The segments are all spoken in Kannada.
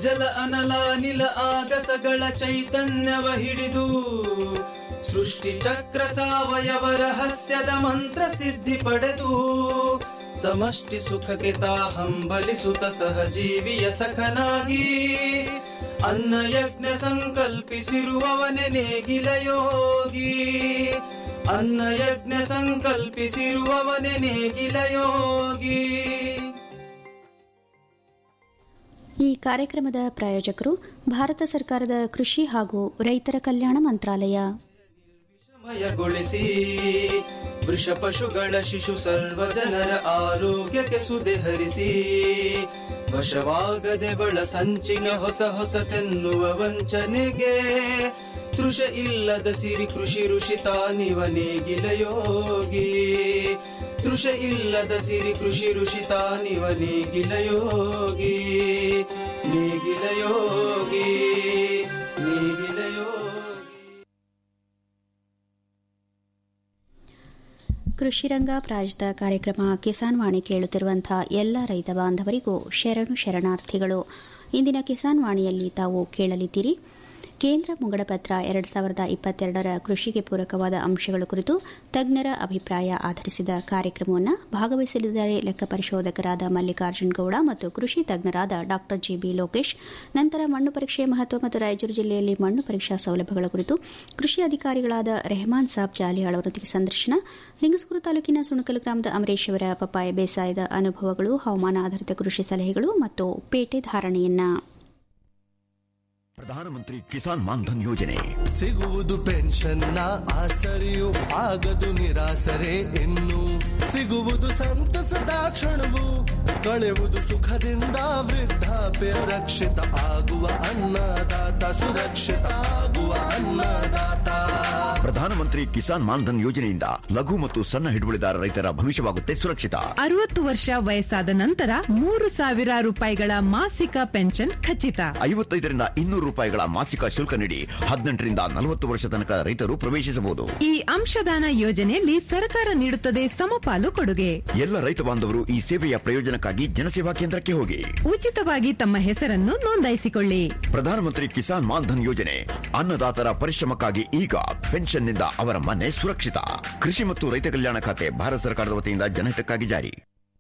ಜಲ ಅನಲ ನಿಲ ಆಗಸಗಳ ಚೈತನ್ಯವ ಹಿಡಿದು ಸೃಷ್ಟಿ ಚಕ್ರ ಸಾವಯವ ರಹಸ್ಯದ ಮಂತ್ರ ಸಿದ್ಧಿ ಪಡೆದು ಸಮಷ್ಟಿ ಸುಖಕ್ಕೆ ತಾ ಹಂಬಲಿಸುತ್ತ ಸಹಜೀವಿಯ ಸಖನಾಗಿ ಅನ್ನ ಯಜ್ಞ ಸಂಕಲ್ಪಿಸಿರುವವನೆ ನೇಗಿಲ ಯೋಗಿ ಅನ್ನ ಯಜ್ಞ ಸಂಕಲ್ಪಿಸಿರುವವನೆ ನೇಗಿಲ ಯೋಗಿ ಈ ಕಾರ್ಯಕ್ರಮದ ಪ್ರಾಯೋಜಕರು ಭಾರತ ಸರ್ಕಾರದ ಕೃಷಿ ಹಾಗೂ ರೈತರ ಕಲ್ಯಾಣ ಮಂತ್ರಾಲಯ ಮಯಗೊಳಿಸಿ ವೃಷ ಪಶುಗಳ ಶಿಶು ಸರ್ವ ಜನರ ಆರೋಗ್ಯಕ್ಕೆ ಸುದೆ ಹರಿಸಿ ವಶವಾಗದೆ ಬಳ ಸಂಚಿನ ಹೊಸ ಹೊಸತೆನ್ನುವ ವಂಚನೆಗೆ ತೃಷ ಇಲ್ಲದ ಸಿರಿ ಕೃಷಿ ಋಷಿ ತಾನಿವ ನೇಗಿಲ ಯೋಗಿ ತೃಷ ಇಲ್ಲದ ಸಿರಿ ಕೃಷಿ ಋಷಿ ತಾನಿವ ನೇಗಿಲ ಯೋಗಿ ನೇಗಿಲ ಯೋಗಿ ನೇಗಿಲ ಯೋಗಿ ಕೃಷಿರಂಗ ಪ್ರಾಯೋಜಿತ ಕಾರ್ಯಕ್ರಮ ಕಿಸಾನ್ ವಾಣಿ ಕೇಳುತ್ತಿರುವಂತಹ ಎಲ್ಲ ರೈತ ಬಾಂಧವರಿಗೂ ಶರಣು ಶರಣಾರ್ಥಿಗಳು ಇಂದಿನ ಕಿಸಾನ್ ವಾಣಿಯಲ್ಲಿ ತಾವು ಕೇಳಲಿದ್ದೀರಿ ಕೇಂದ್ರ ಮುಂಗಡಪತ್ರ ಎರಡು ಸಾವಿರದ ಇಪ್ಪತ್ತೆರಡರ ಕೃಷಿಗೆ ಪೂರಕವಾದ ಅಂಶಗಳ ಕುರಿತು ತಜ್ಞರ ಅಭಿಪ್ರಾಯ ಆಧರಿಸಿದ ಕಾರ್ಯಕ್ರಮವನ್ನು ಭಾಗವಹಿಸಲಿದ್ದಾರೆ ಲೆಕ್ಕ ಪರಿಶೋಧಕರಾದ ಮಲ್ಲಿಕಾರ್ಜುನ್ ಗೌಡ ಮತ್ತು ಕೃಷಿ ತಜ್ಞರಾದ ಡಾ ಜಿಬಿ ಲೋಕೇಶ್ ನಂತರ ಮಣ್ಣು ಪರೀಕ್ಷೆ ಮಹತ್ವ ಮತ್ತು ರಾಯಚೂರು ಜಿಲ್ಲೆಯಲ್ಲಿ ಮಣ್ಣು ಪರೀಕ್ಷಾ ಸೌಲಭ್ಯಗಳ ಕುರಿತು ಕೃಷಿ ಅಧಿಕಾರಿಗಳಾದ ರೆಹಮಾನ್ ಸಾಬ್ ಜಾಲಿಯಾಳ್ ಅವರೊಂದಿಗೆ ಸಂದರ್ಶನ ಲಿಂಗಸ್ಕೂರು ತಾಲೂಕಿನ ಸುಣಕಲ್ ಗ್ರಾಮದ ಅಮರೇಶ್ ಅವರ ಪಪ್ಪಾಯ ಬೇಸಾಯದ ಅನುಭವಗಳು ಹವಾಮಾನ ಆಧಾರಿತ ಕೃಷಿ ಸಲಹೆಗಳು ಮತ್ತು ಪೇಟೆ ಧಾರಣೆಯನ್ನ ಪ್ರಧಾನಮಂತ್ರಿ ಕಿಸಾನ್ ಮಾನ್ಧನ್ ಯೋಜನೆ ಸಿಗುವುದು ಪೆನ್ಷನ್ನ ಆಸರೆಯು ಆಗದು ನಿರಾಸರೆ ಇನ್ನು ಸಿಗುವುದು ಸಂತಸದ ಕ್ಷಣವು ಕಳೆಯುವುದು ಸುಖದಿಂದ ವೃದ್ಧಾಪ್ಯ ರಕ್ಷಿತ ಆಗುವ ಅನ್ನದಾತ ಸುರಕ್ಷಿತ ಆಗುವ ಅನ್ನದಾತ ಪ್ರಧಾನಮಂತ್ರಿ ಕಿಸಾನ್ ಮಾನ್ಧನ್ ಯೋಜನೆಯಿಂದ ಲಘು ಮತ್ತು ಸಣ್ಣ ಹಿಡುವಳಿದಾರ ರೈತರ ಭವಿಷ್ಯವಾಗುತ್ತೆ ಸುರಕ್ಷಿತ ಅರವತ್ತು ವರ್ಷ ವಯಸ್ಸಾದ ನಂತರ ಮೂರು ಸಾವಿರ ರೂಪಾಯಿಗಳ ಮಾಸಿಕ ಪೆನ್ಷನ್ ಖಚಿತ ಐವತ್ತೈದರಿಂದ ಇನ್ನೂರು ರೂಪಾಯಿಗಳ ಮಾಸಿಕ ಶುಲ್ಕ ನೀಡಿ ಹದಿನೆಂಟರಿಂದ ನಲವತ್ತು ವರ್ಷ ತನಕ ರೈತರು ಪ್ರವೇಶಿಸಬಹುದು ಈ ಅಂಶದಾನ ಯೋಜನೆಯಲ್ಲಿ ಸರ್ಕಾರ ನೀಡುತ್ತದೆ ಸಮಪಾಲು ಕೊಡುಗೆ ಎಲ್ಲ ರೈತ ಬಾಂಧವರು ಈ ಸೇವೆಯ ಪ್ರಯೋಜನಕ್ಕಾಗಿ ಜನಸೇವಾ ಕೇಂದ್ರಕ್ಕೆ ಹೋಗಿ ಉಚಿತವಾಗಿ ತಮ್ಮ ಹೆಸರನ್ನು ನೋಂದಾಯಿಸಿಕೊಳ್ಳಿ ಪ್ರಧಾನಮಂತ್ರಿ ಕಿಸಾನ್ ಮಾನ್ಧನ್ ಯೋಜನೆ ಅನ್ನದಾತರ ಪರಿಶ್ರಮಕ್ಕಾಗಿ ಈಗ ಪೆನ್ಷನ್ನಿಂದ ಅವರ ಮನೆ ಸುರಕ್ಷಿತ ಕೃಷಿ ಮತ್ತು ರೈತ ಕಲ್ಯಾಣ ಖಾತೆ ಭಾರತ ಸರ್ಕಾರದ ವತಿಯಿಂದ ಜನಹಿತಕ್ಕಾಗಿ ಜಾರಿ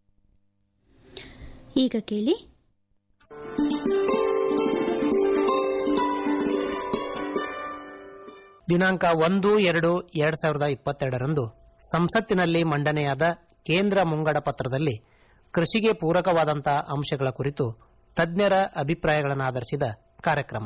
ಈಗ ಕೇಳಿ ದಿನಾಂಕ ಒಂದು ಎರಡು ಎರಡ್ ಸಾವಿರದ ಇಪ್ಪತ್ತೆರಡರಂದು ಸಂಸತ್ತಿನಲ್ಲಿ ಮಂಡನೆಯಾದ ಕೇಂದ್ರ ಮುಂಗಡ ಪತ್ರದಲ್ಲಿ ಕೃಷಿಗೆ ಪೂರಕವಾದಂತಹ ಅಂಶಗಳ ಕುರಿತು ತಜ್ಞರ ಅಭಿಪ್ರಾಯಗಳನ್ನು ಆಧರಿಸಿದ ಕಾರ್ಯಕ್ರಮ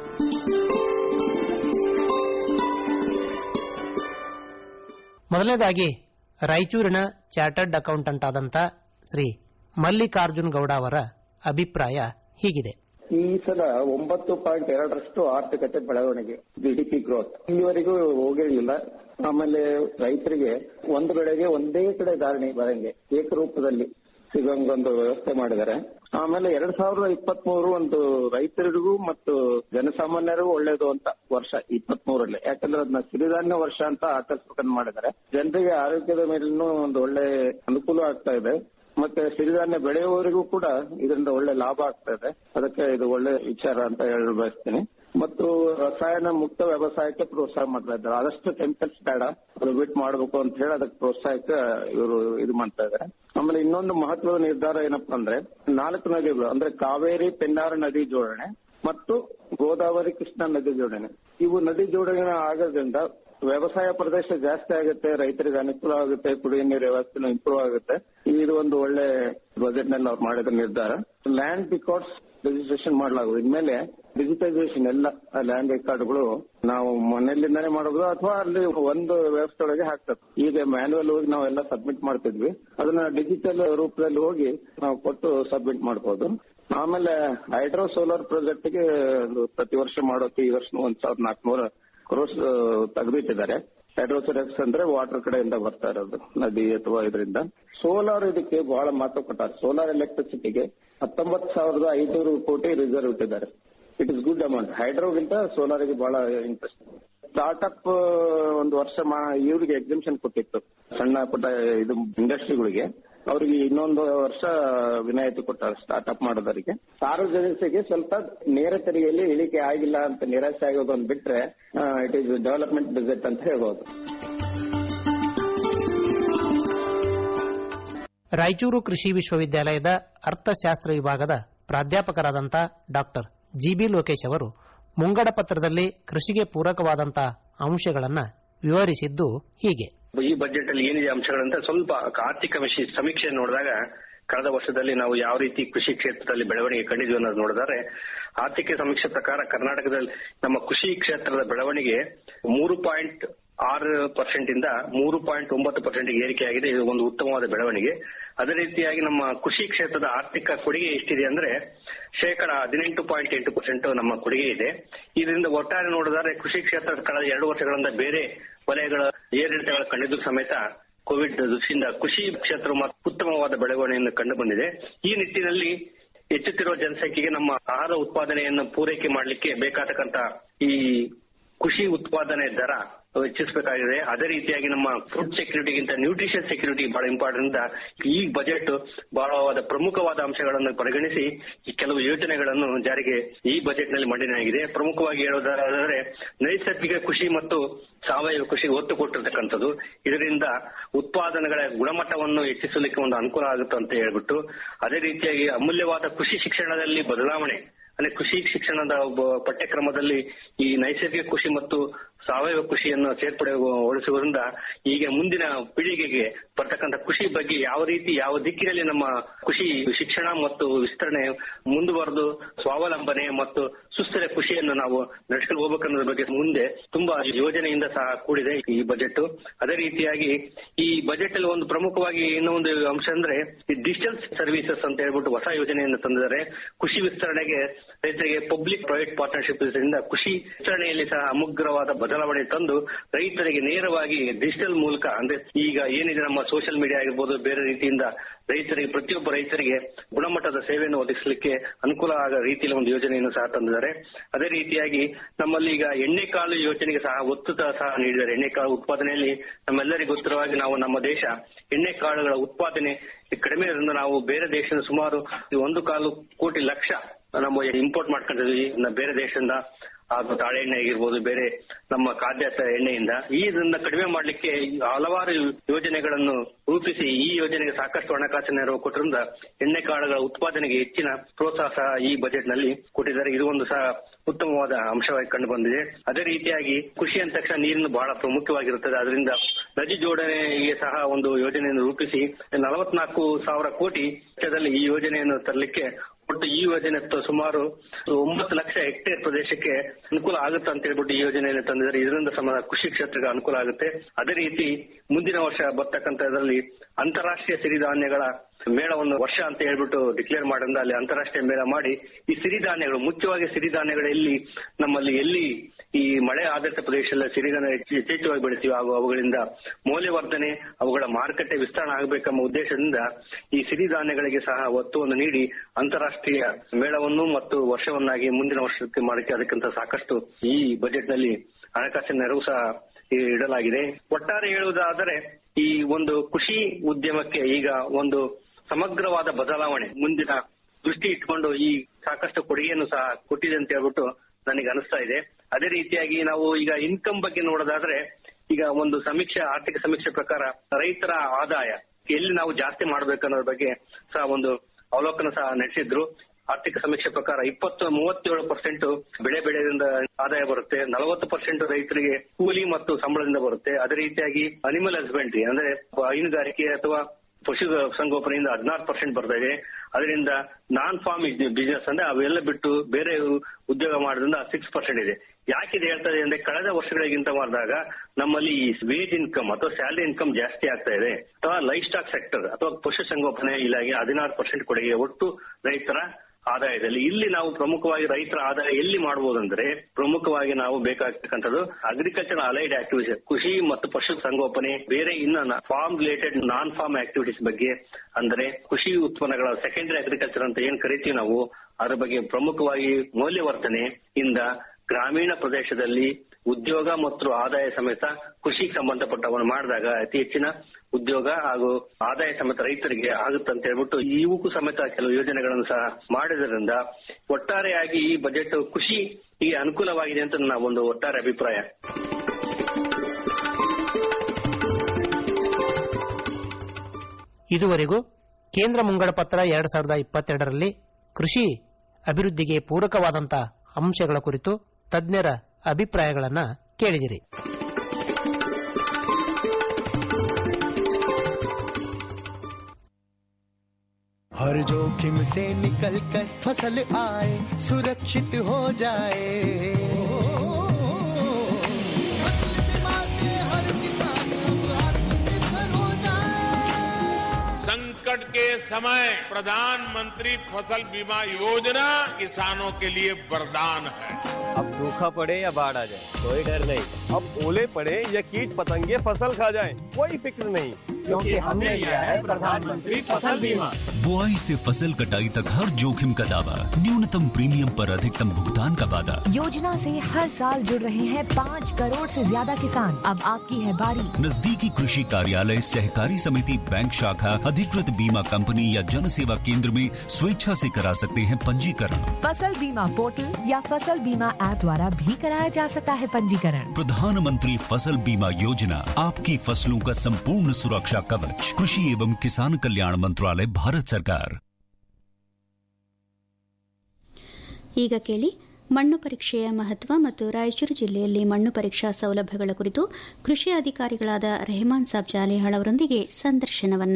ಮೊದಲನೇದಾಗಿ ರಾಯಚೂರಿನ ಚಾರ್ಟರ್ಡ್ ಅಕೌಂಟೆಂಟ್ ಆದಂತ ಶ್ರೀ ಮಲ್ಲಿಕಾರ್ಜುನ್ ಗೌಡ ಅವರ ಅಭಿಪ್ರಾಯ ಹೀಗಿದೆ ಈ ಸಲ ಒಂಬತ್ತು ಪಾಯಿಂಟ್ ಎರಡರಷ್ಟು ಆರ್ಥಿಕತೆ ಬೆಳವಣಿಗೆ ಜಿಡಿಪಿ ಗ್ರೋತ್ ಇಲ್ಲಿವರೆಗೂ ಹೋಗಿರಲಿಲ್ಲ ಆಮೇಲೆ ರೈತರಿಗೆ ಒಂದು ಬೆಳೆಗೆ ಒಂದೇ ಕಡೆ ಧಾರಣೆ ಬರಂಗೆ ಏಕರೂಪದಲ್ಲಿ ಸಿಗೋಂಗೊಂದು ವ್ಯವಸ್ಥೆ ಮಾಡಿದ್ದಾರೆ ಆಮೇಲೆ ಎರಡ್ ಸಾವಿರದ ಇಪ್ಪತ್ತ್ ಮೂರು ಒಂದು ರೈತರಿಗೂ ಮತ್ತು ಜನಸಾಮಾನ್ಯರಿಗೂ ಒಳ್ಳೇದು ಅಂತ ವರ್ಷ ಇಪ್ಪತ್ತ್ ಮೂರಲ್ಲಿ ಯಾಕಂದ್ರೆ ಅದನ್ನ ಸಿರಿಧಾನ್ಯ ವರ್ಷ ಅಂತ ಆಚರಿಸ್ಬೇಕಂತ ಮಾಡಿದ್ದಾರೆ ಜನರಿಗೆ ಆರೋಗ್ಯದ ಮೇಲೂ ಒಂದು ಒಳ್ಳೆ ಅನುಕೂಲ ಆಗ್ತಾ ಇದೆ ಮತ್ತೆ ಸಿರಿಧಾನ್ಯ ಬೆಳೆಯುವವರಿಗೂ ಕೂಡ ಇದರಿಂದ ಒಳ್ಳೆ ಲಾಭ ಆಗ್ತಾ ಇದೆ ಅದಕ್ಕೆ ಇದು ಒಳ್ಳೆ ವಿಚಾರ ಅಂತ ಹೇಳಿ ಬಯಸ್ತೀನಿ ಮತ್ತು ರಸಾಯನ ಮುಕ್ತ ವ್ಯವಸಾಯಕ್ಕೆ ಪ್ರೋತ್ಸಾಹ ಮಾಡ್ತಾ ಇದ್ದಾರೆ ಆದಷ್ಟು ಕೆಮಿಕಲ್ಸ್ ಬೇಡ ಅದು ಬಿಟ್ಟು ಮಾಡಬೇಕು ಅಂತ ಹೇಳಿ ಅದಕ್ಕೆ ಪ್ರೋತ್ಸಾಹಕ್ಕೆ ಇವರು ಇದು ಮಾಡ್ತಾ ಇದ್ದಾರೆ ಆಮೇಲೆ ಇನ್ನೊಂದು ಮಹತ್ವದ ನಿರ್ಧಾರ ಏನಪ್ಪಾ ಅಂದ್ರೆ ನಾಲ್ಕು ನದಿಗಳು ಅಂದ್ರೆ ಕಾವೇರಿ ಪೆನ್ನಾರು ನದಿ ಜೋಡಣೆ ಮತ್ತು ಗೋದಾವರಿ ಕೃಷ್ಣಾ ನದಿ ಜೋಡಣೆ ಇವು ನದಿ ಜೋಡಣೆ ಆಗೋದ್ರಿಂದ ವ್ಯವಸಾಯ ಪ್ರದೇಶ ಜಾಸ್ತಿ ಆಗುತ್ತೆ ರೈತರಿಗೆ ಅನುಕೂಲ ಆಗುತ್ತೆ ಕುಡಿಯುವ ನೀರು ವ್ಯವಸ್ಥೆನೂ ಇಂಪ್ರೂವ್ ಆಗುತ್ತೆ ಇದು ಒಂದು ಒಳ್ಳೆ ಬಜೆಟ್ ನಲ್ಲಿ ಅವ್ರು ಮಾಡಿದ ನಿರ್ಧಾರ ಲ್ಯಾಂಡ್ ರಿಕಾರ್ಡ್ಸ್ ರಿಜಿಸ್ಟ್ರೇಷನ್ ಮಾಡಲಾಗುವುದು ಇನ್ಮೇಲೆ ಡಿಜಿಟೈಸೇಷನ್ ಎಲ್ಲ ಲ್ಯಾಂಡ್ ರೆಕಾರ್ಡ್ಗಳು ನಾವು ಮನೆಯಲ್ಲಿಂದಾನೇ ಮಾಡಬಹುದು ಅಥವಾ ಅಲ್ಲಿ ಒಂದು ವ್ಯವಸ್ಥೆ ಒಳಗೆ ಹಾಕ್ತದೆ ಈಗ ಮ್ಯಾನ್ಯುವಲ್ ಹೋಗಿ ನಾವೆಲ್ಲ ಸಬ್ಮಿಟ್ ಮಾಡ್ತಿದ್ವಿ ಅದನ್ನ ಡಿಜಿಟಲ್ ರೂಪದಲ್ಲಿ ಹೋಗಿ ನಾವು ಕೊಟ್ಟು ಸಬ್ಮಿಟ್ ಮಾಡಬಹುದು ಆಮೇಲೆ ಹೈಡ್ರೋ ಸೋಲಾರ್ ಪ್ರಾಜೆಕ್ಟ್ ಗೆ ಒಂದು ಪ್ರತಿ ವರ್ಷ ಮಾಡೋಕೆ ಈ ವರ್ಷ ಒಂದ್ ಸಾವಿರದ ನಾಲ್ಕುನೂರ ಕ್ರೋಸ್ ತೆಗೆದಿಟ್ಟಿದ್ದಾರೆ ಹೈಡ್ರೋಸೆರಕ್ಸ್ ಅಂದ್ರೆ ವಾಟರ್ ಕಡೆಯಿಂದ ಬರ್ತಾ ಇರೋದು ನದಿ ಅಥವಾ ಇದರಿಂದ ಸೋಲಾರ್ ಇದಕ್ಕೆ ಬಹಳ ಮಹತ್ವ ಕೊಟ್ಟಾರೆ ಸೋಲಾರ್ ಎಲೆಕ್ಟ್ರಿಸಿಟಿಗೆ ಹತ್ತೊಂಬತ್ತು ಸಾವಿರದ ಐನೂರು ಕೋಟಿ ರಿಸರ್ವ್ ಇಟ್ಟಿದ್ದಾರೆ ಇಟ್ ಇಸ್ ಗುಡ್ ಅಮೌಂಟ್ ಹೈಡ್ರೋಗಿಂತ ಸೋಲಾರ್ಗೆ ಬಹಳ ಇಂಟ್ರೆಸ್ಟ್ ಸ್ಟಾರ್ಟ್ಅಪ್ ಒಂದು ವರ್ಷ ಮಾ ಇವ್ರಿಗೆ ಎಕ್ಸಿಬಿಷನ್ ಕೊಟ್ಟಿತ್ತು ಸಣ್ಣ ಪುಟ್ಟ ಇದು ಇಂಡಸ್ಟ್ರಿಗಳಿಗೆ ಅವರಿಗೆ ಇನ್ನೊಂದು ವರ್ಷ ವಿನಾಯಿತಿ ಕೊಟ್ಟಾರೆ ಸ್ಟಾರ್ಟ್ಅಪ್ ಮಾಡೋದರಿಗೆ ಸಾರ್ವಜನಿಕರಿಗೆ ಸ್ವಲ್ಪ ನೇರ ತೆರಿಗೆಯಲ್ಲಿ ಇಳಿಕೆ ಆಗಿಲ್ಲ ಅಂತ ನಿರಾಶೆ ಆಗೋದೊಂದು ಬಿಟ್ರೆ ಇಟ್ ಈಸ್ ಡೆವಲಪ್ಮೆಂಟ್ ಬಜೆಟ್ ಅಂತ ಹೇಳ್ಬೋದು ರಾಯಚೂರು ಕೃಷಿ ವಿಶ್ವವಿದ್ಯಾಲಯದ ಅರ್ಥಶಾಸ್ತ್ರ ವಿಭಾಗದ ಪ್ರಾಧ್ಯಾಪಕರಾದಂಥ ಡಾಕ್ಟರ್ ಜಿಬಿ ಲೋಕೇಶ್ ಅವರು ಮುಂಗಡ ಪತ್ರದಲ್ಲಿ ಕೃಷಿಗೆ ಪೂರಕವಾದಂಥ ಅಂಶಗಳನ್ನು ವಿವರಿಸಿದ್ದು ಹೀಗೆ ಈ ಬಜೆಟ್ ಅಲ್ಲಿ ಏನಿದೆ ಅಂಶಗಳಂತ ಸ್ವಲ್ಪ ಆರ್ಥಿಕ ವಿಷಯ ಸಮೀಕ್ಷೆ ನೋಡಿದಾಗ ಕಳೆದ ವರ್ಷದಲ್ಲಿ ನಾವು ಯಾವ ರೀತಿ ಕೃಷಿ ಕ್ಷೇತ್ರದಲ್ಲಿ ಬೆಳವಣಿಗೆ ಕಂಡಿದ್ವಿ ಅನ್ನೋದು ನೋಡಿದರೆ ಆರ್ಥಿಕ ಸಮೀಕ್ಷೆ ಪ್ರಕಾರ ಕರ್ನಾಟಕದಲ್ಲಿ ನಮ್ಮ ಕೃಷಿ ಕ್ಷೇತ್ರದ ಬೆಳವಣಿಗೆ ಮೂರು ಪಾಯಿಂಟ್ ಆರು ಪರ್ಸೆಂಟ್ ಇಂದ ಮೂರು ಪಾಯಿಂಟ್ ಒಂಬತ್ತು ಪರ್ಸೆಂಟ್ ಏರಿಕೆಯಾಗಿದೆ ಇದು ಒಂದು ಉತ್ತಮವಾದ ಬೆಳವಣಿಗೆ ಅದೇ ರೀತಿಯಾಗಿ ನಮ್ಮ ಕೃಷಿ ಕ್ಷೇತ್ರದ ಆರ್ಥಿಕ ಕೊಡುಗೆ ಎಷ್ಟಿದೆ ಅಂದ್ರೆ ಶೇಕಡ ಹದಿನೆಂಟು ಪಾಯಿಂಟ್ ಎಂಟು ಪರ್ಸೆಂಟ್ ನಮ್ಮ ಕೊಡುಗೆ ಇದೆ ಇದರಿಂದ ಒಟ್ಟಾರೆ ನೋಡಿದರೆ ಕೃಷಿ ಕ್ಷೇತ್ರದ ಕಳೆದ ಎರಡು ವರ್ಷಗಳಿಂದ ಬೇರೆ ವಲಯಗಳ ಏರಿಳಿತಗಳ ಕಂಡಿದ್ದು ಸಮೇತ ಕೋವಿಡ್ ದೃಷ್ಟಿಯಿಂದ ಕೃಷಿ ಕ್ಷೇತ್ರ ಉತ್ತಮವಾದ ಬೆಳವಣಿಗೆಯನ್ನು ಕಂಡು ಬಂದಿದೆ ಈ ನಿಟ್ಟಿನಲ್ಲಿ ಹೆಚ್ಚುತ್ತಿರುವ ಜನಸಂಖ್ಯೆಗೆ ನಮ್ಮ ಆಹಾರ ಉತ್ಪಾದನೆಯನ್ನು ಪೂರೈಕೆ ಮಾಡಲಿಕ್ಕೆ ಬೇಕಾತಕ್ಕಂತ ಈ ಕೃಷಿ ಉತ್ಪಾದನೆ ದರ ಹೆಚ್ಚಿಸಬೇಕಾಗಿದೆ ಅದೇ ರೀತಿಯಾಗಿ ನಮ್ಮ ಫುಡ್ ಸೆಕ್ಯೂರಿಟಿಗಿಂತ ನ್ಯೂಟ್ರಿಷನ್ ಸೆಕ್ಯೂರಿಟಿ ಬಹಳ ಇಂಪಾರ್ಟೆಂಟ್ ಈ ಬಜೆಟ್ ಬಹಳವಾದ ಪ್ರಮುಖವಾದ ಅಂಶಗಳನ್ನು ಪರಿಗಣಿಸಿ ಈ ಕೆಲವು ಯೋಜನೆಗಳನ್ನು ಜಾರಿಗೆ ಈ ಬಜೆಟ್ ನಲ್ಲಿ ಮಂಡನೆಯಾಗಿದೆ ಪ್ರಮುಖವಾಗಿ ಹೇಳೋದಾದರೆ ನೈಸರ್ಗಿಕ ಕೃಷಿ ಮತ್ತು ಸಾವಯವ ಕೃಷಿ ಒತ್ತು ಕೊಟ್ಟಿರ್ತಕ್ಕಂಥದ್ದು ಇದರಿಂದ ಉತ್ಪಾದನೆಗಳ ಗುಣಮಟ್ಟವನ್ನು ಹೆಚ್ಚಿಸಲಿಕ್ಕೆ ಒಂದು ಅನುಕೂಲ ಆಗುತ್ತೆ ಅಂತ ಹೇಳ್ಬಿಟ್ಟು ಅದೇ ರೀತಿಯಾಗಿ ಅಮೂಲ್ಯವಾದ ಕೃಷಿ ಶಿಕ್ಷಣದಲ್ಲಿ ಬದಲಾವಣೆ ಅಂದ್ರೆ ಕೃಷಿ ಶಿಕ್ಷಣದ ಒಬ್ಬ ಪಠ್ಯಕ್ರಮದಲ್ಲಿ ಈ ನೈಸರ್ಗಿಕ ಕೃಷಿ ಮತ್ತು ಸಾವಯವ ಕೃಷಿಯನ್ನು ಸೇರ್ಪಡೆಗೊಳಿಸುವುದರಿಂದ ಈಗ ಮುಂದಿನ ಪೀಳಿಗೆಗೆ ಬರ್ತಕ್ಕಂಥ ಕೃಷಿ ಬಗ್ಗೆ ಯಾವ ರೀತಿ ಯಾವ ದಿಕ್ಕಿನಲ್ಲಿ ನಮ್ಮ ಕೃಷಿ ಶಿಕ್ಷಣ ಮತ್ತು ವಿಸ್ತರಣೆ ಮುಂದುವರೆದು ಸ್ವಾವಲಂಬನೆ ಮತ್ತು ಸುಸ್ಥಿರ ಕೃಷಿಯನ್ನು ನಾವು ನಡೆಸಿಕೊಂಡು ಹೋಗ್ಬೇಕನ್ನೋದ್ರ ಬಗ್ಗೆ ಮುಂದೆ ತುಂಬಾ ಯೋಜನೆಯಿಂದ ಸಹ ಕೂಡಿದೆ ಈ ಬಜೆಟ್ ಅದೇ ರೀತಿಯಾಗಿ ಈ ಬಜೆಟ್ ಅಲ್ಲಿ ಒಂದು ಪ್ರಮುಖವಾಗಿ ಇನ್ನೂ ಒಂದು ಅಂಶ ಅಂದ್ರೆ ಈ ಡಿಜಿಟಲ್ ಸರ್ವಿಸಸ್ ಅಂತ ಹೇಳ್ಬಿಟ್ಟು ಹೊಸ ಯೋಜನೆಯನ್ನು ತಂದಿದ್ದಾರೆ ಕೃಷಿ ವಿಸ್ತರಣೆಗೆ ರೈತರಿಗೆ ಪಬ್ಲಿಕ್ ಪ್ರೈವೇಟ್ ಪಾರ್ಟ್ನರ್ಶಿಪ್ ಇಂದ ಕೃಷಿ ವಿಸ್ತರಣೆಯಲ್ಲಿ ಸಹ ಅಮುಗ್ರವಾದ ಬದಲಾವಣೆ ತಂದು ರೈತರಿಗೆ ನೇರವಾಗಿ ಡಿಜಿಟಲ್ ಮೂಲಕ ಅಂದ್ರೆ ಈಗ ಏನಿದೆ ನಮ್ಮ ಸೋಷಿಯಲ್ ಮೀಡಿಯಾ ಆಗಿರ್ಬೋದು ಬೇರೆ ರೀತಿಯಿಂದ ರೈತರಿಗೆ ಪ್ರತಿಯೊಬ್ಬ ರೈತರಿಗೆ ಗುಣಮಟ್ಟದ ಸೇವೆಯನ್ನು ಒದಗಿಸಲಿಕ್ಕೆ ಅನುಕೂಲ ಆಗೋ ರೀತಿಯಲ್ಲಿ ಒಂದು ಯೋಜನೆಯನ್ನು ಸಹ ತಂದಿದ್ದಾರೆ ಅದೇ ರೀತಿಯಾಗಿ ನಮ್ಮಲ್ಲಿ ಈಗ ಎಣ್ಣೆಕಾಳು ಯೋಜನೆಗೆ ಸಹ ಒತ್ತು ಸಹ ನೀಡಿದ್ದಾರೆ ಎಣ್ಣೆಕಾಳು ಉತ್ಪಾದನೆಯಲ್ಲಿ ನಮ್ಮೆಲ್ಲರಿಗೂ ಗೊತ್ತಿರುವ ಹಾಗೆ ನಾವು ನಮ್ಮ ದೇಶ ಎಣ್ಣೆಕಾಳುಗಳ ಉತ್ಪಾದನೆ ಕಡಿಮೆ ಇರೋದ್ರಿಂದ ನಾವು ಬೇರೆ ದೇಶದ ಸುಮಾರು ಒಂದು ಕಾಲು ಕೋಟಿ ಲಕ್ಷ ನಮ್ಮ ಇಂಪೋರ್ಟ್ ಮಾಡ್ಕೊಂಡಿದ್ವಿ ಬೇರೆ ದೇಶದಿಂದ ಅದು ತಾಳೆ ಎಣ್ಣೆ ಆಗಿರ್ಬೋದು ಬೇರೆ ನಮ್ಮ ಖಾದ್ಯ ಎಣ್ಣೆಯಿಂದ ಈ ಇದನ್ನ ಕಡಿಮೆ ಮಾಡಲಿಕ್ಕೆ ಹಲವಾರು ಯೋಜನೆಗಳನ್ನು ರೂಪಿಸಿ ಈ ಯೋಜನೆಗೆ ಸಾಕಷ್ಟು ಹಣಕಾಸಿನ ನೆರವು ಕೊಟ್ಟರಿಂದ ಎಣ್ಣೆ ಕಾಳುಗಳ ಉತ್ಪಾದನೆಗೆ ಹೆಚ್ಚಿನ ಪ್ರೋತ್ಸಾಹ ಸಹ ಈ ಬಜೆಟ್ ನಲ್ಲಿ ಕೊಟ್ಟಿದ್ದಾರೆ ಇದು ಒಂದು ಸಹ ಉತ್ತಮವಾದ ಅಂಶವಾಗಿ ಕಂಡು ಬಂದಿದೆ ಅದೇ ರೀತಿಯಾಗಿ ಕೃಷಿ ಅಂದ ತಕ್ಷಣ ನೀರಿನ ಬಹಳ ಪ್ರಮುಖವಾಗಿರುತ್ತದೆ ಅದರಿಂದ ನದಿ ಜೋಡಣೆಗೆ ಸಹ ಒಂದು ಯೋಜನೆಯನ್ನು ರೂಪಿಸಿ ನಲವತ್ನಾಲ್ಕು ಸಾವಿರ ಕೋಟಿ ವೆಚ್ಚದಲ್ಲಿ ಈ ಯೋಜನೆಯನ್ನು ತರಲಿಕ್ಕೆ ಒಟ್ಟು ಈ ಯೋಜನೆ ಸುಮಾರು ಒಂಬತ್ತು ಲಕ್ಷ ಹೆಕ್ಟೇರ್ ಪ್ರದೇಶಕ್ಕೆ ಅನುಕೂಲ ಆಗುತ್ತೆ ಅಂತ ಹೇಳ್ಬಿಟ್ಟು ಈ ಯೋಜನೆಯನ್ನು ತಂದಿದ್ದಾರೆ ಇದರಿಂದ ಸಮ ಕೃಷಿ ಕ್ಷೇತ್ರಕ್ಕೆ ಅನುಕೂಲ ಆಗುತ್ತೆ ಅದೇ ರೀತಿ ಮುಂದಿನ ವರ್ಷ ಬರ್ತಕ್ಕಂಥದ್ರಲ್ಲಿ ಅಂತಾರಾಷ್ಟ್ರೀಯ ಸಿರಿಧಾನ್ಯಗಳ ಮೇಳವನ್ನು ವರ್ಷ ಅಂತ ಹೇಳ್ಬಿಟ್ಟು ಡಿಕ್ಲೇರ್ ಮಾಡೋದ್ರಿಂದ ಅಲ್ಲಿ ಅಂತಾರಾಷ್ಟ್ರೀಯ ಮೇಳ ಮಾಡಿ ಈ ಸಿರಿಧಾನ್ಯಗಳು ಮುಖ್ಯವಾಗಿ ಸಿರಿಧಾನ್ಯಗಳು ಎಲ್ಲಿ ನಮ್ಮಲ್ಲಿ ಎಲ್ಲಿ ಈ ಮಳೆ ಆಧಾರಿತ ಪ್ರದೇಶದಲ್ಲಿ ಸಿರಿಧಾನ್ಯ ಹೆಚ್ಚು- ಯಥೇಚ್ಛವಾಗಿ ಬೆಳಿತೀವಿ ಹಾಗೂ ಅವುಗಳಿಂದ ಮೌಲ್ಯವರ್ಧನೆ ಅವುಗಳ ಮಾರುಕಟ್ಟೆ ವಿಸ್ತರಣೆ ಆಗಬೇಕೆಂಬ ಉದ್ದೇಶದಿಂದ ಈ ಸಿರಿಧಾನ್ಯಗಳಿಗೆ ಸಹ ಒತ್ತುವನ್ನು ನೀಡಿ ಅಂತಾರಾಷ್ಟ್ರೀಯ ಮೇಳವನ್ನು ಮತ್ತು ವರ್ಷವನ್ನಾಗಿ ಮುಂದಿನ ವರ್ಷಕ್ಕೆ ಮಾಡಕ್ಕೆ ಅದಕ್ಕಿಂತ ಸಾಕಷ್ಟು ಈ ಬಜೆಟ್ ನಲ್ಲಿ ಹಣಕಾಸಿನ ನೆರವು ಸಹ ಇಡಲಾಗಿದೆ ಒಟ್ಟಾರೆ ಹೇಳುವುದಾದರೆ ಈ ಒಂದು ಕೃಷಿ ಉದ್ಯಮಕ್ಕೆ ಈಗ ಒಂದು ಸಮಗ್ರವಾದ ಬದಲಾವಣೆ ಮುಂದಿನ ದೃಷ್ಟಿ ಇಟ್ಕೊಂಡು ಈ ಸಾಕಷ್ಟು ಕೊಡುಗೆಯನ್ನು ಸಹ ಕೊಟ್ಟಿದೆ ಅಂತ ಹೇಳ್ಬಿಟ್ಟು ನನಗೆ ಅನಿಸ್ತಾ ಇದೆ ಅದೇ ರೀತಿಯಾಗಿ ನಾವು ಈಗ ಇನ್ಕಮ್ ಬಗ್ಗೆ ನೋಡೋದಾದ್ರೆ ಈಗ ಒಂದು ಸಮೀಕ್ಷೆ ಆರ್ಥಿಕ ಸಮೀಕ್ಷೆ ಪ್ರಕಾರ ರೈತರ ಆದಾಯ ಎಲ್ಲಿ ನಾವು ಜಾಸ್ತಿ ಮಾಡ್ಬೇಕನ್ನೋದ್ರ ಬಗ್ಗೆ ಸಹ ಒಂದು ಅವಲೋಕನ ಸಹ ನಡೆಸಿದ್ರು ಆರ್ಥಿಕ ಸಮೀಕ್ಷೆ ಪ್ರಕಾರ ಇಪ್ಪತ್ತು ಮೂವತ್ತೇಳು ಪರ್ಸೆಂಟ್ ಬೆಳೆ ಬೆಳೆಯಿಂದ ಆದಾಯ ಬರುತ್ತೆ ನಲವತ್ತು ಪರ್ಸೆಂಟ್ ರೈತರಿಗೆ ಕೂಲಿ ಮತ್ತು ಸಂಬಳದಿಂದ ಬರುತ್ತೆ ಅದೇ ರೀತಿಯಾಗಿ ಅನಿಮಲ್ ಹಸ್ಬೆಂಡ್ರಿ ಅಂದ್ರೆ ಹೈನುಗಾರಿಕೆ ಅಥವಾ ಪಶು ಸಂಗೋಪನೆಯಿಂದ ಹದಿನಾರು ಪರ್ಸೆಂಟ್ ಬರ್ತಾ ಇದೆ ಅದರಿಂದ ನಾನ್ ಫಾರ್ಮ್ ಬಿಸಿನೆಸ್ ಅಂದ್ರೆ ಅವೆಲ್ಲ ಬಿಟ್ಟು ಬೇರೆ ಉದ್ಯೋಗ ಮಾಡೋದ್ರಿಂದ ಸಿಕ್ಸ್ ಪರ್ಸೆಂಟ್ ಇದೆ ಯಾಕಿದೆ ಹೇಳ್ತಾ ಇದೆ ಅಂದ್ರೆ ಕಳೆದ ವರ್ಷಗಳಿಗಿಂತ ಮಾಡಿದಾಗ ನಮ್ಮಲ್ಲಿ ಈ ವೇಜ್ ಇನ್ಕಮ್ ಅಥವಾ ಸ್ಯಾಲರಿ ಇನ್ಕಮ್ ಜಾಸ್ತಿ ಆಗ್ತಾ ಇದೆ ಅಥವಾ ಲೈಫ್ ಸ್ಟಾಕ್ ಸೆಕ್ಟರ್ ಅಥವಾ ಪಶು ಸಂಗೋಪನೆ ಇಲಾಖೆ ಹದಿನಾರು ಪರ್ಸೆಂಟ್ ಕೊಡುಗೆ ಒಟ್ಟು ರೈತರ ಆದಾಯದಲ್ಲಿ ಇಲ್ಲಿ ನಾವು ಪ್ರಮುಖವಾಗಿ ರೈತರ ಆದಾಯ ಎಲ್ಲಿ ಮಾಡಬಹುದಂದ್ರೆ ಪ್ರಮುಖವಾಗಿ ನಾವು ಬೇಕಾಗ್ತಕ್ಕಂಥದ್ದು ಅಗ್ರಿಕಲ್ಚರ್ ಅಲೈಡ್ ಆಕ್ಟಿವಿಟೀಸ್ ಕೃಷಿ ಮತ್ತು ಪಶು ಸಂಗೋಪನೆ ಬೇರೆ ಇನ್ನ farm related non farm activities ಬಗ್ಗೆ ಅಂದ್ರೆ ಕೃಷಿ ಉತ್ಪನ್ನಗಳ ಸೆಕೆಂಡರಿ ಅಗ್ರಿಕಲ್ಚರ್ ಅಂತ ಏನ್ ಕರಿತೀವಿ ನಾವು ಅದ್ರ ಬಗ್ಗೆ ಪ್ರಮುಖವಾಗಿ ಮೌಲ್ಯವರ್ಧನೆ ಇಂದ ಗ್ರಾಮೀಣ ಪ್ರದೇಶದಲ್ಲಿ ಉದ್ಯೋಗ ಮತ್ತು ಆದಾಯ ಸಮೇತ ಕೃಷಿಗೆ ಸಂಬಂಧಪಟ್ಟವನ್ನು ಮಾಡಿದಾಗ ಅತಿ ಹೆಚ್ಚಿನ ಉದ್ಯೋಗ ಹಾಗೂ ಆದಾಯ ಸಮೇತ ರೈತರಿಗೆ ಆಗುತ್ತೆ ಅಂತ ಹೇಳ್ಬಿಟ್ಟು ಇವಕ್ಕೂ ಸಮೇತ ಕೆಲವು ಯೋಜನೆಗಳನ್ನು ಸಹ ಮಾಡಿದ್ರಿಂದ ಒಟ್ಟಾರೆಯಾಗಿ ಈ ಬಜೆಟ್ ಕೃಷಿಗೆ ಅನುಕೂಲವಾಗಿದೆ ಅಂತ ನನ್ನ ಒಂದು ಒಟ್ಟಾರೆ ಅಭಿಪ್ರಾಯ ಇದುವರೆಗೂ ಕೇಂದ್ರ ಮುಂಗಡ ಪತ್ರ ಎರಡ್ ಸಾವಿರದ ಇಪ್ಪತ್ತೆರಡರಲ್ಲಿ ಕೃಷಿ ಅಭಿವೃದ್ಧಿಗೆ ಪೂರಕವಾದಂಥ ಅಂಶಗಳ ಕುರಿತು ತಜ್ಞರ ಅಭಿಪ್ರಾಯಗಳನ್ನ ಕೇಳಿದಿರಿ हर जोखिम से निकल कर फसल आए सुरक्षित हो जाए फसल बीमा से हर किसान अब आत्मनिर्भर हो जाए संकट के समय प्रधानमंत्री फसल बीमा योजना किसानों के लिए वरदान है अब सूखा पड़े या बाढ़ आ जाए कोई डर नहीं अब ओले पड़े या कीट पतंगे फसल खा जाए कोई फिक्र नहीं क्योंकि हमने लिया है प्रधानमंत्री फसल बीमा बुआई से फसल कटाई तक हर जोखिम का दावा न्यूनतम प्रीमियम पर अधिकतम भुगतान का वादा योजना से हर साल जुड़ रहे हैं पाँच करोड़ से ज्यादा किसान अब आपकी है बारी नजदीकी कृषि कार्यालय सहकारी समिति बैंक शाखा अधिकृत बीमा कंपनी या जन सेवा केंद्र में स्वेच्छा से करा सकते हैं पंजीकरण फसल बीमा पोर्टल या फसल बीमा ऐप द्वारा भी कराया जा सकता है पंजीकरण प्रधानमंत्री फसल बीमा योजना आपकी फसलों का संपूर्ण सुरक्षा कवच कृषि एवं किसान कल्याण मंत्रालय भारत सरकार ಈಗ ಕೇಳಿ ಮಣ್ಣು ಪರೀಕ್ಷೆಯ ಮಹತ್ವ ಮತ್ತು ರಾಯಚೂರು ಜಿಲ್ಲೆಯಲ್ಲಿ ಮಣ್ಣು ಪರೀಕ್ಷಾ ಸೌಲಭ್ಯಗಳ ಕುರಿತು ಕೃಷಿ ಅಧಿಕಾರಿಗಳಾದ ರೆಹಮಾನ್ ಸಾಬ್ ಜಾಲಿಹಾಳ್ ಅವರೊಂದಿಗೆ ಸಂದರ್ಶನವನ್ನ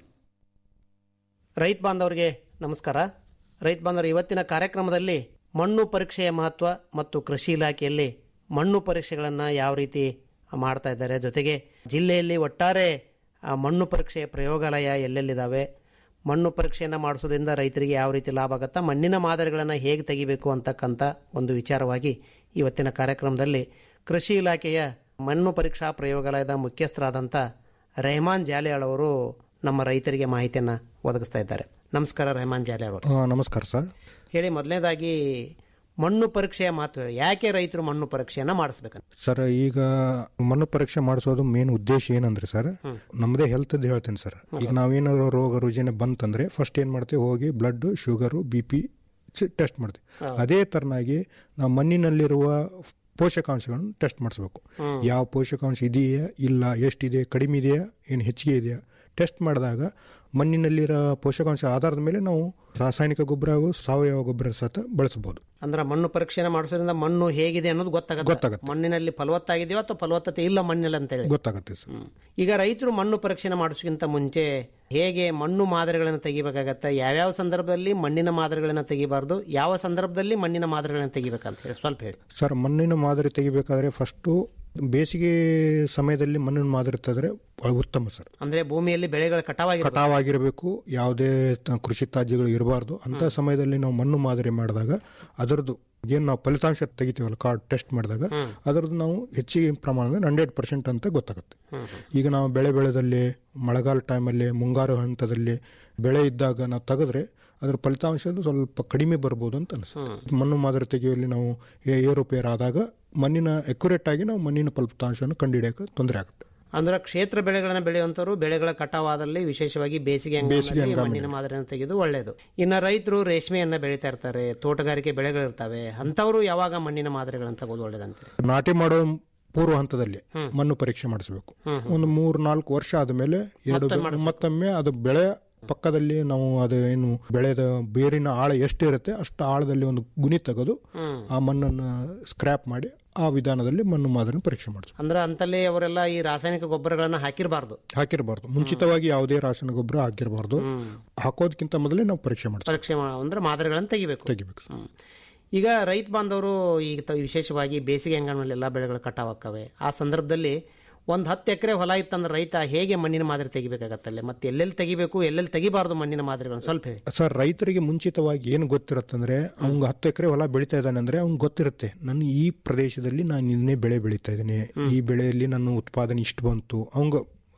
ರೈತ ಬಾಂಧವರಿಗೆ ನಮಸ್ಕಾರ ರೈತ ಬಾಂಧವರು ಇವತ್ತಿನ ಕಾರ್ಯಕ್ರಮದಲ್ಲಿ ಮಣ್ಣು ಪರೀಕ್ಷೆಯ ಮಹತ್ವ ಮತ್ತು ಕೃಷಿ ಇಲಾಖೆಯಲ್ಲಿ ಮಣ್ಣು ಪರೀಕ್ಷೆಗಳನ್ನು ಯಾವ ರೀತಿ ಮಾಡ್ತಾ ಇದ್ದಾರೆ ಜೊತೆಗೆ ಜಿಲ್ಲೆಯಲ್ಲಿ ಒಟ್ಟಾರೆ ಆ ಮಣ್ಣು ಪರೀಕ್ಷೆಯ ಪ್ರಯೋಗಾಲಯ ಎಲ್ಲೆಲ್ಲಿದ್ದಾವೆ ಮಣ್ಣು ಪರೀಕ್ಷೆಯನ್ನು ಮಾಡಿಸೋದ್ರಿಂದ ರೈತರಿಗೆ ಯಾವ ರೀತಿ ಲಾಭ ಆಗುತ್ತಾ ಮಣ್ಣಿನ ಮಾದರಿಗಳನ್ನು ಹೇಗೆ ತೆಗಿಬೇಕು ಅಂತಕ್ಕಂಥ ಒಂದು ವಿಚಾರವಾಗಿ ಇವತ್ತಿನ ಕಾರ್ಯಕ್ರಮದಲ್ಲಿ ಕೃಷಿ ಇಲಾಖೆಯ ಮಣ್ಣು ಪರೀಕ್ಷಾ ಪ್ರಯೋಗಾಲಯದ ಮುಖ್ಯಸ್ಥರಾದಂಥ ರೆಹಮಾನ್ ಜಾಲಿಯಾಳ್ ಅವರು ನಮ್ಮ ರೈತರಿಗೆ ಮಾಹಿತಿಯನ್ನು ಒದಗಿಸ್ತಾ ಇದ್ದಾರೆ ನಮಸ್ಕಾರ ರೆಹಮಾನ್ ಜಾಲಿಯಾಳ್ ಅವರು ಆ, ನಮಸ್ಕಾರ ಸರ್ ಹೇಳಿ ಮೊದಲನೇದಾಗಿ ಮಣ್ಣು ಪರೀಕ್ಷೆಯ ಮಾತು ಹೇಳಿ ಯಾಕೆ ರೈತರು ಮಣ್ಣು ಪರೀಕ್ಷೆಯನ್ನು ಮಾಡಿಸ್ಬೇಕಂತ ಸರ್ ಈಗ ಮಣ್ಣು ಪರೀಕ್ಷೆ ಮಾಡಿಸೋದು ಮೇನ್ ಉದ್ದೇಶ ಏನಂದ್ರೆ ಸರ್ ನಮ್ಮದೇ ಹೆಲ್ತ್ ಹೇಳ್ತೇನೆ ಸರ್ ಈಗ ನಾವೇನಾದ್ರು ರೋಗ ರುಜಿನ ಬಂತಂದ್ರೆ ಫಸ್ಟ್ ಏನ್ ಮಾಡ್ತೇವೆ ಹೋಗಿ blood sugar B P test ಮಾಡ್ತೀವಿ ಅದೇ ತರನಾಗಿ ನಾವು ಮಣ್ಣಿನಲ್ಲಿರುವ ಪೋಷಕಾಂಶಗಳನ್ನು ಟೆಸ್ಟ್ ಮಾಡಿಸ್ಬೇಕು ಯಾವ ಪೋಷಕಾಂಶ ಇದೆಯಾ ಇಲ್ಲ ಎಷ್ಟಿದೆ ಕಡಿಮೆ ಇದೆಯಾ ಏನು ಹೆಚ್ಚಿಗೆ ಇದೆಯಾ ಟೆಸ್ಟ್ ಮಾಡಿದಾಗ ಮಣ್ಣಿನಲ್ಲಿರೋ ಪೋಷಕಾಂಶ ಆಧಾರದ ಮೇಲೆ ನಾವು ರಾಸಾಯನಿಕ ಗೊಬ್ಬರ ಹಾಗೂ ಸಾವಯವ ಗೊಬ್ಬರ ಸಹ ಬಳಸಬಹುದು ಅಂದ್ರೆ ಮಣ್ಣು ಪರೀಕ್ಷೆನ ಮಾಡಿಸೋದ್ರಿಂದ ಮಣ್ಣು ಹೇಗಿದೆ ಅನ್ನೋದು ಗೊತ್ತಾಗುತ್ತೆ ಗೊತ್ತಾಗುತ್ತೆ. ಮಣ್ಣಿನಲ್ಲಿ ಫಲವತ್ತಾಗಿದೆಯೋ ಅಥವಾ ಫಲವತ್ತತೆ ಇಲ್ಲ ಮಣ್ಣಿನಲ್ಲಿ ಅಂತ ಹೇಳಿ ಗೊತ್ತಾಗುತ್ತೆ ಸರ್ ಈಗ ರೈತರು ಮಣ್ಣು ಪರೀಕ್ಷೆನ ಮಾಡಿಸೋಕ್ಕಿಂತ ಮುಂಚೆ ಹೇಗೆ ಮಣ್ಣು ಮಾದರಿಗಳನ್ನು ತೆಗಿಬೇಕಾಗತ್ತೆ ಯಾವ್ಯಾವ ಸಂದರ್ಭದಲ್ಲಿ ಮಣ್ಣಿನ ಮಾದರಿಗಳನ್ನು ತೆಗಿಬಾರ್ದು ಯಾವ ಸಂದರ್ಭದಲ್ಲಿ ಮಣ್ಣಿನ ಮಾದರಿಗಳನ್ನು ತೆಗಿಬೇಕಂತ ಹೇಳಿ ಸ್ವಲ್ಪ ಹೇಳಿ ಸರ್ ಮಣ್ಣಿನ ಮಾದರಿ ತೆಗಿಬೇಕಾದ್ರೆ ಫಸ್ಟು ಬೇಸಿಗೆ ಸಮಯದಲ್ಲಿ ಮಣ್ಣಿನ ಮಾದರಿ ತೆಗೆದ್ರೆ ಬಹಳ ಉತ್ತಮ ಸರ್ ಅಂದ್ರೆ ಭೂಮಿಯಲ್ಲಿ ಬೆಳೆಗಳ ಕಟಾವಾಗಿ ಕಟಾವಾಗಿರಬೇಕು ಯಾವುದೇ ತ- ಕೃಷಿ ತ್ಯಾಜ್ಯಗಳು ಇರಬಾರ್ದು ಅಂತ ಸಮಯದಲ್ಲಿ ನಾವು ಮಣ್ಣು ಮಾದರಿ ಮಾಡಿದಾಗ ಅದರದ್ದು ಏನು ನಾವು ಫಲಿತಾಂಶ ತೆಗಿತೀವಲ್ಲ ಕಾರ್ಡ್ ಟೆಸ್ಟ್ ಮಾಡಿದಾಗ ಅದರದ್ದು ನಾವು ಹೆಚ್ಚಿಗೆ ಪ್ರಮಾಣದಲ್ಲಿ ಹಂಡ್ರೆಡ್ ಪರ್ಸೆಂಟ್ ಅಂತ ಗೊತ್ತಾಗುತ್ತೆ ಈಗ ನಾವು ಬೆಳೆ ಬೆಳೆದಲ್ಲಿ ಮಳೆಗಾಲ ಟೈಮಲ್ಲಿ ಮುಂಗಾರು ಹಂತದಲ್ಲಿ ಬೆಳೆ ಇದ್ದಾಗ ನಾವು ತೆಗೆದ್ರೆ ಅದರ ಫಲಿತಾಂಶ ಸ್ವಲ್ಪ ಕಡಿಮೆ ಬರ್ಬೋದು ಅಂತ ಅನಿಸುತ್ತೆ ಮಣ್ಣು ಮಾದರಿ ತೆಗೆಯುವಲ್ಲಿ ನಾವು ಏ- ಏರುಪೇರು ಆದಾಗ ಮಣ್ಣಿನ ಅಕ್ಯುರೇಟ್ ಆಗಿ ನಾವು ಮಣ್ಣಿನ ಫಲಿತಾಂಶವನ್ನು ಕಂಡುಹಿಡಿಯಕ್ಕೆ ತೊಂದರೆ ಆಗುತ್ತೆ ಅಂದ್ರೆ ಕ್ಷೇತ್ರ ಬೆಳೆಗಳನ್ನು ಬೆಳೆಯುವಂತವರು ಬೆಳೆಗಳ ಕಟಾವಾದಲ್ಲಿ ವಿಶೇಷವಾಗಿ ಬೇಸಿಗೆ ಬೇಸಿಗೆ ಹಂಗಾಮಿನಲ್ಲಿ ಹಂಗಾಮಿನಲ್ಲಿ. ಮಣ್ಣಿನ ಮಾದರಿಯನ್ನು ತೆಗೆದು ಒಳ್ಳೆಯದು ಇನ್ನು ರೈತರು ರೇಷ್ಮೆಯನ್ನ ಬೆಳೀತಾ ಇರ್ತಾರೆ ತೋಟಗಾರಿಕೆ ಬೆಳೆಗಳಿರ್ತವೆ ಅಂತವರು ಯಾವಾಗ ಮಣ್ಣಿನ ಮಾದರಿಗಳನ್ನು ತಗೋದು ಒಳ್ಳೇದಂತೀರಿ ನಾಟಿ ಮಾಡೋ ಪೂರ್ವ ಹಂತದಲ್ಲಿ ಮಣ್ಣು ಪರೀಕ್ಷೆ ಮಾಡಿಸಬೇಕು ಒಂದು ಮೂರ್ ನಾಲ್ಕು ವರ್ಷ ಆದ್ಮೇಲೆ ಎರಡು ಮತ್ತೊಮ್ಮೆ ಅದು ಬೆಳೆ ಪಕ್ಕದಲ್ಲಿ ನಾವು ಅದು ಏನು ಬೆಳೆದ ಬೇರಿನ ಆಳ ಎಷ್ಟು ಇರುತ್ತೆ ಅಷ್ಟು ಆಳದಲ್ಲಿ ಒಂದು ಗುಣಿ ತೆಗೆದು ಆ ಮಣ್ಣನ್ನು ಸ್ಕ್ರಾಪ್ ಮಾಡಿ ಆ ವಿಧಾನದಲ್ಲಿ ಮಣ್ಣು ಮಾದರಿ ಪರೀಕ್ಷೆ ಮಾಡಿಸ್ಬೇಕು ಅಂದ್ರೆ ಅಂತಲ್ಲಿ ಅವರೆಲ್ಲ ಈ ರಾಸಾಯನಿಕ ಗೊಬ್ಬರಗಳನ್ನ ಹಾಕಿರಬಾರ್ದು ಹಾಕಿರಬಾರ್ದು ಮುಂಚಿತವಾಗಿ ಯಾವುದೇ ರಾಸಾಯನಿಕ ಗೊಬ್ಬರ ಹಾಕಿರಬಾರ್ದು ಹಾಕೋದಕ್ಕಿಂತ ಮೊದಲೇ ನಾವು ಪರೀಕ್ಷೆ ಮಾಡಿಸ್ಬೇಕು ಪರೀಕ್ಷೆ ಮಾ- ಅಂದ್ರೆ ಮಾದರಿಗಳನ್ನು ತೆಗಿಬೇಕು ತೆಗಿಬೇಕು ಹ್ಮ್. ಈಗ ರೈತ ಬಾಂಧವರು ಈಗ ತ- ವಿಶೇಷವಾಗಿ ಬೇಸಿಗೆ ಹಂಗಾಮಿನಲ್ಲಿ ಎಲ್ಲ ಬೆಳೆಗಳು ಕಟಾವಾಗ್ತವೆ ಆ ಸಂದರ್ಭದಲ್ಲಿ ಒಂದು ಹತ್ತು ಎಕರೆ ಹೊಲ ಇತ್ತಂದ್ರೆ ರೈತ ಹೇಗೆ ಮಣ್ಣಿನ ಮಾದರಿ ತೆಗಿಬೇಕಾಗತ್ತಲ್ಲೇ ಮತ್ತೆ ಎಲ್ಲೆಲ್ಲಿ ತೆಗಿಬೇಕು ಎಲ್ಲೆಲ್ಲಿ ತೆಗಿಬಾರ್ದು ಮಣ್ಣಿನ ಮಾದರಿಗಳನ್ನು ಸ್ವಲ್ಪ ಹೇಳಿ ಸರ್ ರೈತರಿಗೆ ಮುಂಚಿತವಾಗಿ ಏನು ಗೊತ್ತಿರುತ್ತಂದ್ರೆ ಅವ್ನಿಗೆ ಹತ್ತು ಎಕರೆ ಹೊಲ ಬೆಳೀತಾ ಇದ್ದಾನೆ ಅಂದ್ರೆ ಅವ್ನಿಗೆ ಗೊತ್ತಿರುತ್ತೆ ನಾನು ಈ ಪ್ರದೇಶದಲ್ಲಿ ನಾನು ಇದನ್ನೇ ಬೆಳೆ ಬೆಳೀತಾ ಇದ್ದೀನಿ ಈ ಬೆಳೆಯಲ್ಲಿ ನನ್ನ ಉತ್ಪಾದನೆ ಇಷ್ಟು ಬಂತು ಅವಂಗ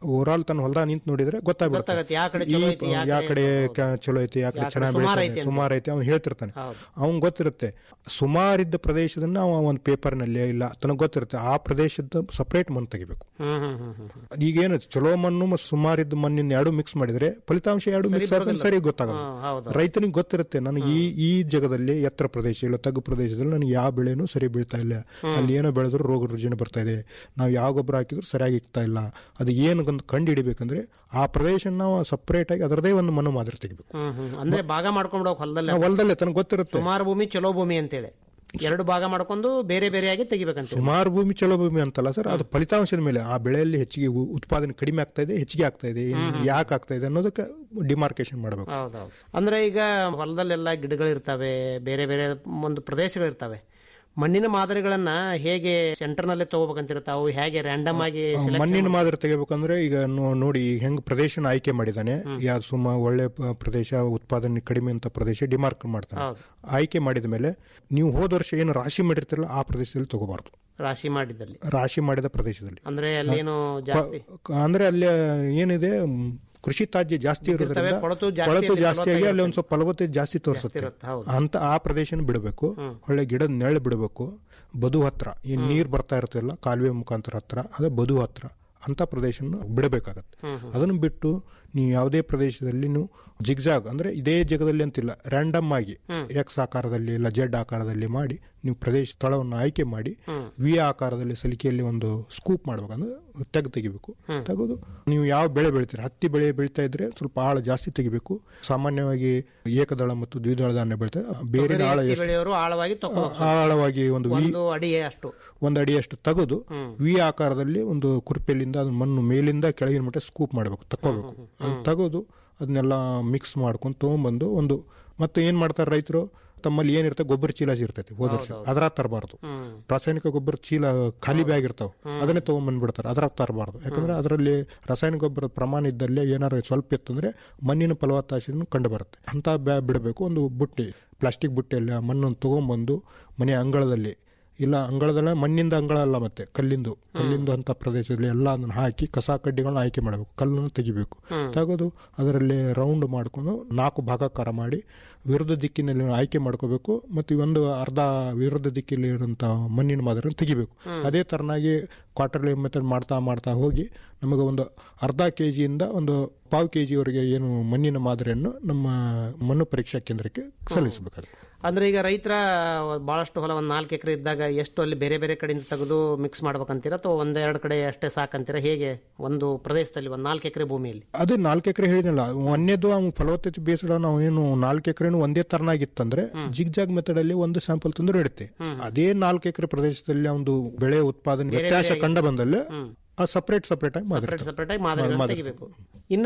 ಓವರಾಲ್ ತನ್ನ ಹೊಲದಾಗ ನಿಂತು ನೋಡಿದ್ರೆ ಗೊತ್ತಾಗ್ಬಿಡುತ್ತೆ ಗೊತ್ತಾಗತ್ತೆ ಯಾವ ಕಡೆ ಚಲೋ ಐತಿ, ಯಾವ ಯಾವ ಕಡೆ ಕಡೆ ಕ- ಚಲೋ ಐತಿ ಯಾವ ಕಡೆ ಯಾವ ಕಡೆ ಚೆನ್ನಾಗಿ ಸುಮಾರ್ ಬೆಳಿತಾನೆ ಐತಿ ಅಂತ. ಸುಮಾರು ಐತಿ ಅವ್ನು ಹೇಳ್ತಿರ್ತಾನೆ ಹೌದು. ಅವ್ನ್ ಗೊತ್ತಿರುತ್ತೆ ಸುಮಾರಿದ್ದ ಪ್ರದೇಶದನ್ನ ಅವ ಒಂದು ಪೇಪರ್ನಲ್ಲಿ ಇಲ್ಲ ತನಗೆ ಗೊತ್ತಿರುತ್ತೆ ಆ ಪ್ರದೇಶದ ಸಪರೇಟ್ ಮಣ್ಣು ತೆಗಿಬೇಕು ಹ್ಮ್ ಹ್ಮ್ ಹ್ಮ್ ಹ್ಮ್ ಹ್ಮ್. ಈಗೇನು ಚಲೋ ಮಣ್ಣು ಮತ್ತು ಸುಮಾರಿದ್ದ ಮಣ್ಣಿನ ಎರಡು ಮಿಕ್ಸ್ ಮಾಡಿದ್ರೆ ಫಲಿತಾಂಶ ಎರಡು ಸರಿ ಮಿಕ್ಸ್ ಆದ್ರೆ ಬರೋದಿಲ್ಲ. ಸರಿ ಗೊತ್ತಾಗಲ್ಲ ಹ್ಮ್, ಹೌದು. ರೈತನಿಗೆ ಗೊತ್ತಿರುತ್ತೆ ನನಗೆ ಈ ಈ ಜಾಗದಲ್ಲಿ ಎತ್ತರ ಪ್ರದೇಶ ಇಲ್ಲ ತಗ್ಗು ಪ್ರದೇಶದಲ್ಲಿ ನನಗೆ ಯಾವ ಬೆಳೆನೂ ಸರಿ ಬೀಳ್ತಾ ಇಲ್ಲ ಅಲ್ಲಿ ಏನೋ ಬೆಳೆದ್ರು ರೋಗ ರುಜಿನ ಬರ್ತಾ ಇದೆ ನಾವು ಯಾವ ಗೊಬ್ಬರ ಹಾಕಿದ್ರು ಸರಿಯಾಗಿ ಇಕ್ತಾ ಇಲ್ಲ ಅದು ಏನು ಕಂಡು ಹಿಡಿಬೇಕಂದ್ರೆ ಆ ಪ್ರದೇಶ ನಾವು ಸಪರೇಟ್ ಆಗಿ ಅದರದೇ ಒಂದು ಮಣ್ಣು ಮಾದರಿ ತೆಗಿಬೇಕು ಹ್ಮ್ ಹ್ಮ್. ಅಂದ್ರೆ ಭಾಗ ಮಾಡ್ಕೊಂಡು ಹೋಗ್ ಹೊಲದಲ್ಲಿ ನಾವು ಹೊಲದಲ್ಲೇ ತನಗೆ ಗೊತ್ತಿರುತ್ತೆ ಸುಮಾರು ಭೂಮಿ ಚಲೋ ಭೂಮಿ ಅಂತೇಳಿ ಎರಡು ಭಾಗ ಮಾಡ್ಕೊಂಡು ಬೇರೆ ಬೇರೆಯಾಗಿ ತೆಗಿಬೇಕಂತ ಸುಮಾರು ಭೂಮಿ ಚಲೋ ಭೂಮಿ ಅಂತಲ್ಲ ಸರ್ ಅದು ಫಲಿತಾಂಶದ ಮೇಲೆ ಆ ಬೆಳೆಯಲ್ಲಿ ಹೆಚ್ಚಿಗೆ ಉ- ಉತ್ಪಾದನೆ ಕಡಿಮೆ ಆಗ್ತಾ ಇದೆ ಹೆಚ್ಚಿಗೆ ಆಗ್ತಾ ಇದೆ ಯಾಕೆ ಆಗ್ತಾ ಇದೆ ಅನ್ನೋದಕ್ಕೆ ಡಿಮಾರ್ಕೇಶನ್ ಮಾಡಬೇಕು ಹೌದೌದು ಅಂದ್ರೆ ಈಗ ಹೊಲದಲ್ಲೆಲ್ಲ ಗಿಡಗಳಿರ್ತವೆ ಬೇರೆ ಬೇರೆ ಒಂದು ಪ್ರದೇಶಗಳಿರ್ತವೆ ಮಣ್ಣಿನ ಮಾದರಿಗಳನ್ನ ಹೇಗೆ ಸೆಂಟರ್ ನಲ್ಲೇ ತಗೋಬೇಕಂತಿರುತ್ತೆ ಅವು ಹೇಗೆ ರ್ಯಾಂಡಮ್ ಆಗಿ select ಮಣ್ಣಿನ ಮಾದರಿ ತೆಗಿಬೇಕಂದ್ರೆ ಈಗ ನೋ- ನೋಡಿ ಹೆಂಗ್ ಪ್ರದೇಶನ ಆಯ್ಕೆ ಮಾಡಿದಾನೆ ಯಾವ್ದು ಸುಮ್ಮ ಒಳ್ಳೆ ಪ- ಪ್ರದೇಶ ಉತ್ಪಾದನೆ ಕಡಿಮೆ ಅಂತ ಪ್ರದೇಶ ಡಿಮಾರ್ಕ್ ಮಾಡ್ತಾನೆ ಹೌದು. ಆಯ್ಕೆ ಮಾಡಿದ ಮೇಲೆ ನೀವು ಹೋದ ವರ್ಷ ಏನು ರಾಶಿ ಮಾಡಿರ್ತಿರಲ್ಲ ಆ ಪ್ರದೇಶದಲ್ಲಿ ತಗೋಬಾರ್ದು ರಾಶಿ ಮಾಡಿದ್ದಲ್ಲಿ ರಾಶಿ ಮಾಡಿದ ಪ್ರದೇಶದಲ್ಲಿ ಅಂದ್ರೆ ಅಲ್ಲೇನು ಜಾಸ್ತಿ ಕ- ಅಂದ್ರೆ ಅಲ್ಲಿ ಏನಿದೆ ಮ್, ಕೃಷಿ ತ್ಯಾಜ್ಯ ಜಾಸ್ತಿ ಇರೋದ್ರಿಂದ ಕೊಳತು ಜಾಸ್ತಿ ಕೊಳತು ಅಲ್ಲಿ ಜಾಸ್ತಿ ಆಗಿ ಫಲವತ್ತತೆ ಅಲ್ಲಿ ಒಂದ್ ಸ್ವಲ್ಪ ಫಲವತ್ತೆ ಜಾಸ್ತಿ ತೋರಿಸುತ್ತೆ ಇರುತ್ತೆ, ಹೌದು. ಅಂತ ಆ ಪ್ರದೇಶನ ಬಿಡಬೇಕು ಒಳ್ಳೆ ಗಿಡದ ನೆರಳು ಬಿಡಬೇಕು ಬದು ಹತ್ರ ಈ ನೀರ್ ಬರ್ತಾ ಇರ್ತಲ್ಲ ಕಾಲುವೆ ಮುಖಾಂತರ ಹತ್ರ ಅದೇ ಬದು ಹತ್ರ ಅಂತ ಪ್ರದೇಶನ ಬಿಡಬೇಕಾಗತ್ತೆ ಅದನ್ನು ಬಿಟ್ಟು ನೀವು ಯಾವುದೇ ಪ್ರದೇಶದಲ್ಲಿ ನೀವು ಜಿಗ್ಜಾಗ್ ಅಂದ್ರೆ ಇದೇ ಜಾಗದಲ್ಲಿ ಅಂತಿಲ್ಲ ರ್ಯಾಂಡಮ್ ಆಗಿ ಎಕ್ಸ್ ಆಕಾರದಲ್ಲಿ ಇಲ್ಲ ಜೆಡ್ ಆಕಾರದಲ್ಲಿ ಮಾಡಿ ನೀವು ಪ್ರದೇಶ ಸ್ಥಳವನ್ನು ಆಯ್ಕೆ ಮಾಡಿ ವಿ ಆಕಾರದಲ್ಲಿ ಸಲಿಕೆಯಲ್ಲಿ ಒಂದು ಸ್ಕೂಪ್ ಮಾಡ್ಬೇಕಂದ್ರೆ ತೆಗ್ ತೆಗಿಬೇಕು ತೆಗೆದು ನೀವು ಯಾವ ಬೆಳೆ ಬೆಳಿತೀರಿ ಹತ್ತಿ ಬೆಳೆ ಬೆಳಿತಾ ಇದ್ರೆ ಸ್ವಲ್ಪ ಆಳ ಜಾಸ್ತಿ ತೆಗಿಬೇಕು ಸಾಮಾನ್ಯವಾಗಿ ಏಕದಳ ಮತ್ತು ದ್ವಿದಳ ಧಾನ್ಯ ಬೆಳಿತಾರೆ ಬೇರೆ ತೊಗರಿ, ಆಳ ಹತ್ತಿ ಎಷ್ಟು ಬೆಳೆಯೋರು ಆಳವಾಗಿ ತಗೋ ಆಳವಾಗಿ ಒಂದು ವಿ ಒಂದು ಅಡಿಗೆ ಅಷ್ಟು ಒಂದು ಅಡಿಯಷ್ಟು ತೆಗೆದು ವಿ ಆಕಾರದಲ್ಲಿ ಒಂದು ಕುರ್ಪೆಲಿಂದ ಅದನ್ನ ಮಣ್ಣು ಮೇಲಿಂದ ಕೆಳಗಿನ ಮಟ್ಟ ಸ್ಕೂಪ್ ಮಾಡಬೇಕು ತಕ್ಕೋಬೇಕು ಅದನ್ನ ತೆಗೆದು ಅದನ್ನೆಲ್ಲ ಮಿಕ್ಸ್ ಮಾಡ್ಕೊಂಡು ತೊಗೊಂಬಂದು ಒಂದು ಮತ್ತೆ ಏನ್ ಮಾಡ್ತಾರೆ ರೈತರು ತಮ್ಮಲ್ಲಿ ಏನಿರುತ್ತೆ ಗೊಬ್ಬರ ಚೀಲ ಇರ್ತೈತಿ ಹೋದ ವರ್ಷ ಅದ್ರಾಗ ತರಬಾರ್ದು ರಾಸಾಯನಿಕ ಗೊಬ್ಬರ ಚೀಲ ಖಾಲಿ ಬ್ಯಾಗ್ ಇರ್ತಾವ ಅದನ್ನೇ ತಗೊಂಡ್ಬಂದ್ಬಿಡ್ತಾರೆ ಅದ್ರಾಗ ತರಬಾರ್ದು ಯಾಕಂದ್ರೆ ಅದರಲ್ಲಿ ರಾಸಾಯನಿಕ ಗೊಬ್ಬರದ ಪ್ರಮಾಣ ಇದ್ದಲ್ಲೇ ಏನಾರು ಸ್ವಲ್ಪ ಇತ್ತಂದ್ರೆ ಮಣ್ಣಿನ ಫಲವತ್ತಾಂಶನು ಕಂಡು ಬರುತ್ತೆ ಅಂತ ಬ್ಯಾ ಬಿಡಬೇಕು ಒಂದು ಬುಟ್ಟಿ ಪ್ಲಾಸ್ಟಿಕ್ ಬುಟ್ಟಿಯಲ್ಲಿ ಆ ಮಣ್ಣನ್ನು ತಗೊಂಡ್ಬಂದು ಮನೆಯ ಅಂಗಳದಲ್ಲಿ ಇಲ್ಲ ಅಂಗಳದಲ್ಲ ಮಣ್ಣಿಂದ ಅಂಗಳ ಅಲ್ಲ ಮತ್ತೆ ಕಲ್ಲಿಂದು ಕಲ್ಲಿಂದು ಅಂತ ಪ್ರದೇಶದಲ್ಲಿ ಎಲ್ಲ ಅದನ್ನ ಹಾಕಿ ಕಸ ಕಡ್ಡಿಗಳನ್ನ ಆಯ್ಕೆ ಮಾಡಬೇಕು ಕಲ್ಲನ್ನು ತೆಗಿಬೇಕು ತೆಗೆದು ಅದರಲ್ಲಿ ರೌಂಡ್ ಮಾಡ್ಕೊಂಡು ನಾಲ್ಕು ಭಾಗಕಾರ ಮಾಡಿ ವಿರುದ್ಧ ದಿಕ್ಕಿನಲ್ಲಿ ಆಯ್ಕೆ ಮಾಡ್ಕೋಬೇಕು ಮತ್ತು ಒಂದು ಅರ್ಧ ವಿರುದ್ಧ ದಿಕ್ಕಿನಲ್ಲಿ ಇರುವಂತ ಮಣ್ಣಿನ ಮಾದರಿಯನ್ನು ತೆಗಿಬೇಕು ಅದೇ ತರನಾಗಿ ಕ್ವಾರ್ಟರ್ಲಿ ಮೆಥಡ್ ಮಾಡ್ತಾ ಮಾಡ್ತಾ ಹೋಗಿ ನಮಗೆ ಒಂದು ಅರ್ಧ ಕೆ ಜಿಯಿಂದ ಒಂದು ಪಾವು ಕೆ ಜಿವರೆಗೆ ಏನು ಮಣ್ಣಿನ ಮಾದರಿಯನ್ನು ನಮ್ಮ ಮಣ್ಣು ಪರೀಕ್ಷಾ ಕೇಂದ್ರಕ್ಕೆ ಸಲ್ಲಿಸಬೇಕಾಗುತ್ತೆ ಅಂದ್ರೆ ಈಗ ರೈತರ ಬಹಳಷ್ಟು ಹೊಲ ಒಂದ್ ನಾಲ್ಕು ಎಕರೆ ಇದ್ದಾಗ ಎಷ್ಟು ಅಲ್ಲಿ ಬೇರೆ ಬೇರೆ ಕಡೆಯಿಂದ ತೆಗೆದು ಮಿಕ್ಸ್ ಮಾಡ್ಬೇಕಂತೀರಾ ಅಥವಾ ಒಂದೆರಡು ಕಡೆ ಅಷ್ಟೇ ಸಾಕಂತೀರಾ ಹೇಗೆ ಒಂದು ಪ್ರದೇಶದಲ್ಲಿ ಒಂದ್ ನಾಲ್ಕು ಎಕರೆ ಭೂಮಿಯಲ್ಲಿ ಅದು ನಾಲ್ಕು ಎಕರೆ ಹೇಳಿದ್ನಲ್ಲ ಒಂದೇದು ಅವ್ನು ಫಲವತ್ತತೆ ಬೇಸರ ನಾವು ಏನು ನಾಲ್ಕು ಎಕರೆನು ಒಂದೇ ತರನಾಗಿತ್ತಂದ್ರೆ ಜಿಗ್ ಜಾಗ್ ಮೆಥಡ್ ಅಲ್ಲಿ ಒಂದು ಸ್ಯಾಂಪಲ್ ತಂದ್ರೆ ಇಡುತ್ತೆ ಅದೇ ನಾಲ್ಕು ಎಕರೆ ಪ್ರದೇಶದಲ್ಲಿ ಒಂದು ಬೆಳೆ ಉತ್ಪಾದನೆ ಬೇರೆ ವ್ಯತ್ಯಾಸ ಬೇರೆ ಕಂಡ ಬಂದಲ್ಲಿ ಆ ಸಪರೇಟ್ ಸಪರೇಟ್ ಆಗಿ ಸಪರೇಟ್ ಮಾಡಿರ್ತಾರೆ. ಸಪರೇಟ್ ಆಗಿ ಮಾದರಿಗಳನ್ನ ಮಾದರಿ. ತೆಗಿಬೇಕು ಇನ್ನ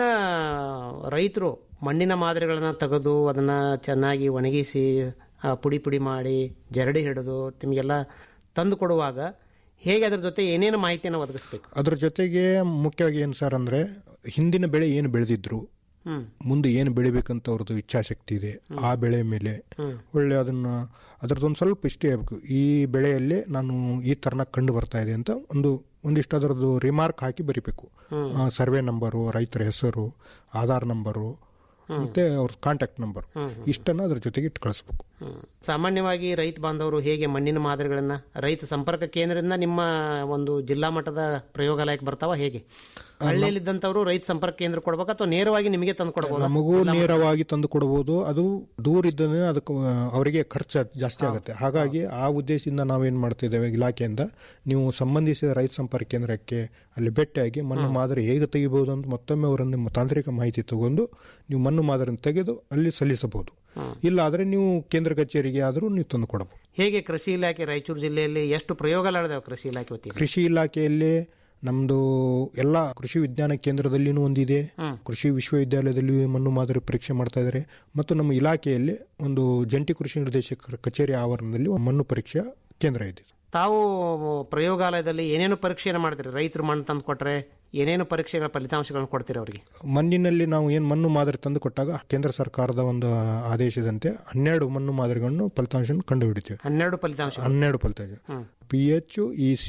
ರೈತರು ಮಣ್ಣಿನ ಮಾದರಿಗಳನ್ನ ತೆಗೆದು ಅದನ್ನ ಚೆನ್ನಾಗಿ ಒಣಗಿಸಿ ಆ, ಪುಡಿ ಪುಡಿ ಮಾಡಿ ಜರಡಿ ಹಿಡಿದು ನಿಮಗೆಲ್ಲ ತಂದು ಕೊಡುವಾಗ ಹೇಗೆ ಅದ್ರ ಜೊತೆ ಏನೇನು ಮಾಹಿತಿಯನ್ನು ಒದಗಿಸ್ಬೇಕು ಅದ್ರ ಜೊತೆಗೆ ಮುಖ್ಯವಾಗಿ ಏನ್ ಸರ್ ಅಂದ್ರೆ ಹಿಂದಿನ ಬೆಳೆ ಏನು ಬೆಳೆದಿದ್ರು ಹ್ಮ್ ಮುಂದೆ ಏನು ಬೆಳಿಬೇಕಂತ ಅವ್ರದ್ದು ಇಚ್ಛಾಶಕ್ತಿ ಇದೆ ಆ ಬೆಳೆ ಮೇಲೆ ಒಳ್ಳೆ ಅದನ್ನ ಅದರದ್ದೊಂದು ಸ್ವಲ್ಪ ಇಷ್ಟೇ ಆಗ್ಬೇಕು ಈ ಬೆಳೆಯಲ್ಲಿ ನಾನು ಈ ತರನ ಕಂಡು ಬರ್ತಾ ಇದೆ ಅಂತ ಒಂದು ಒಂದಿಷ್ಟು ಅದರದ್ದು ರಿಮಾರ್ಕ್ ಹಾಕಿ ಬರಿಬೇಕು ಸರ್ವೆ ನಂಬರು ರೈತರ ಹೆಸರು ಆಧಾರ್ ನಂಬರು ಮತ್ತೆ ಅವ್ರ ಕಾಂಟ್ಯಾಕ್ಟ್ ನಂಬರ್ ಇಷ್ಟನ್ನ ಅದ್ರ ಜೊತೆಗೆ ಇಟ್ಟು ಕಳಿಸ್ಬೇಕು ಹ್ಮ್. ಸಾಮಾನ್ಯವಾಗಿ ರೈತ ಬಾಂಧವರು ಹೇಗೆ ಮಣ್ಣಿನ ಮಾದರಿಗಳನ್ನ ರೈತ ಸಂಪರ್ಕ ಕೇಂದ್ರದಿಂದ ನಿಮ್ಮ ಒಂದು ಜಿಲ್ಲಾ ಮಟ್ಟದ ಪ್ರಯೋಗಾಲಯಕ್ಕೆ ಬರ್ತಾವ ಹೇಗೆ ಹಳ್ಳಿಯಲ್ಲಿದ್ದಂಥವ್ರು ರೈತ ಸಂಪರ್ಕ ಕೇಂದ್ರ ಕೊಡ್ಬೇಕು ಅಥವಾ ನೇರವಾಗಿ ನಿಮಗೆ ತಂದು ಕೊಡಬಹುದು ನಮಗೂ ನೇರವಾಗಿ ತಂದು ಕೊಡಬಹುದು ಅದು ದೂರ ಇದ್ದರೆ ಅದಕ್ಕೆ ಆ, ಅವರಿಗೆ ಖರ್ಚು ಜಾಸ್ತಿ ಆಗುತ್ತೆ ಹಾಗಾಗಿ ಆ ಉದ್ದೇಶದಿಂದ ನಾವೇನ್ ಮಾಡ್ತಿದ್ದೇವೆ ಇಲಾಖೆಯಿಂದ ನೀವು ಸಂಬಂಧಿಸಿದ ರೈತ ಸಂಪರ್ಕ ಕೇಂದ್ರಕ್ಕೆ ಅಲ್ಲಿ ಭೇಟಿಯಾಗಿ ಮಣ್ಣು ಮಾದರಿ ಹೇಗೆ ತೆಗಿಬಹುದು ಅಂತ ಮತ್ತೊಮ್ಮೆ ಅವರನ್ನು ತಾಂತ್ರಿಕ ಮಾಹಿತಿ ತಗೊಂಡು ನೀವು ಮಣ್ಣು ಮಾದರಿಯನ್ನು ತೆಗೆದು ಅಲ್ಲಿ ಸಲ್ಲಿಸಬಹುದು ಇಲ್ಲ ಆದ್ರೆ ನೀವು ಕೇಂದ್ರ ಕಚೇರಿಗೆ ಆದರೂ ನೀವು ತಂದು ಕೊಡಬಹುದು ಹೇಗೆ ಕೃಷಿ ಇಲಾಖೆ ರಾಯಚೂರು ಜಿಲ್ಲೆಯಲ್ಲಿ ಎಷ್ಟು ಪ್ರಯೋಗಾಲಯಗಳಿದಾವೆ ಕೃಷಿ ಇಲಾಖೆ ವತಿಯಿಂದ ಕೃಷಿ ಇಲಾಖೆಯಲ್ಲಿ ನಮ್ದು ಎಲ್ಲ ಕೃಷಿ ವಿಜ್ಞಾನ ಕೇಂದ್ರದಲ್ಲಿನೂ ಒಂದಿದೆ ಕೃಷಿ ವಿಶ್ವವಿದ್ಯಾಲಯದಲ್ಲಿ ಮಣ್ಣು ಮಾದರಿ ಪರೀಕ್ಷೆ ಮಾಡ್ತಾ ಇದ್ದಾರೆ ಮತ್ತು ನಮ್ಮ ಇಲಾಖೆಯಲ್ಲಿ ಒಂದು ಜಂಟಿ ಕೃಷಿ ನಿರ್ದೇಶಕರ ಕಚೇರಿ ಆವರಣದಲ್ಲಿ ಒಂದು ಮಣ್ಣು ಪರೀಕ್ಷಾ ಕೇಂದ್ರ ಇದೆ ತಾವು ಪ್ರಯೋಗಾಲಯದಲ್ಲಿ ಏನೇನು ಪರೀಕ್ಷೆಯನ್ನು ಮಾಡ್ತೀರಿ ರೈತರು ಮಣ್ಣು ತಂದು ಕೊಟ್ರೆ ಏನೇನು ಪರೀಕ್ಷೆಗಳ ಫಲಿತಾಂಶಗಳನ್ನು ಕೊಡ್ತೀರಿ ಅವರಿಗೆ ಮಣ್ಣಿನಲ್ಲಿ ನಾವು ಏನು ಮಣ್ಣು ಮಾದರಿ ತಂದು ಕೊಟ್ಟಾಗ ಕೇಂದ್ರ ಸರ್ಕಾರದ ಒಂದು ಆದೇಶದಂತೆ ಹನ್ನೆರಡು ಮಣ್ಣು ಮಾದರಿಗಳನ್ನು ಫಲಿತಾಂಶ ಕಂಡುಹಿಡಿತೀವಿ ಹನ್ನೆರಡು ಫಲಿತಾಂಶ ಹನ್ನೆರಡು ಫಲಿತಾಂಶ P H E C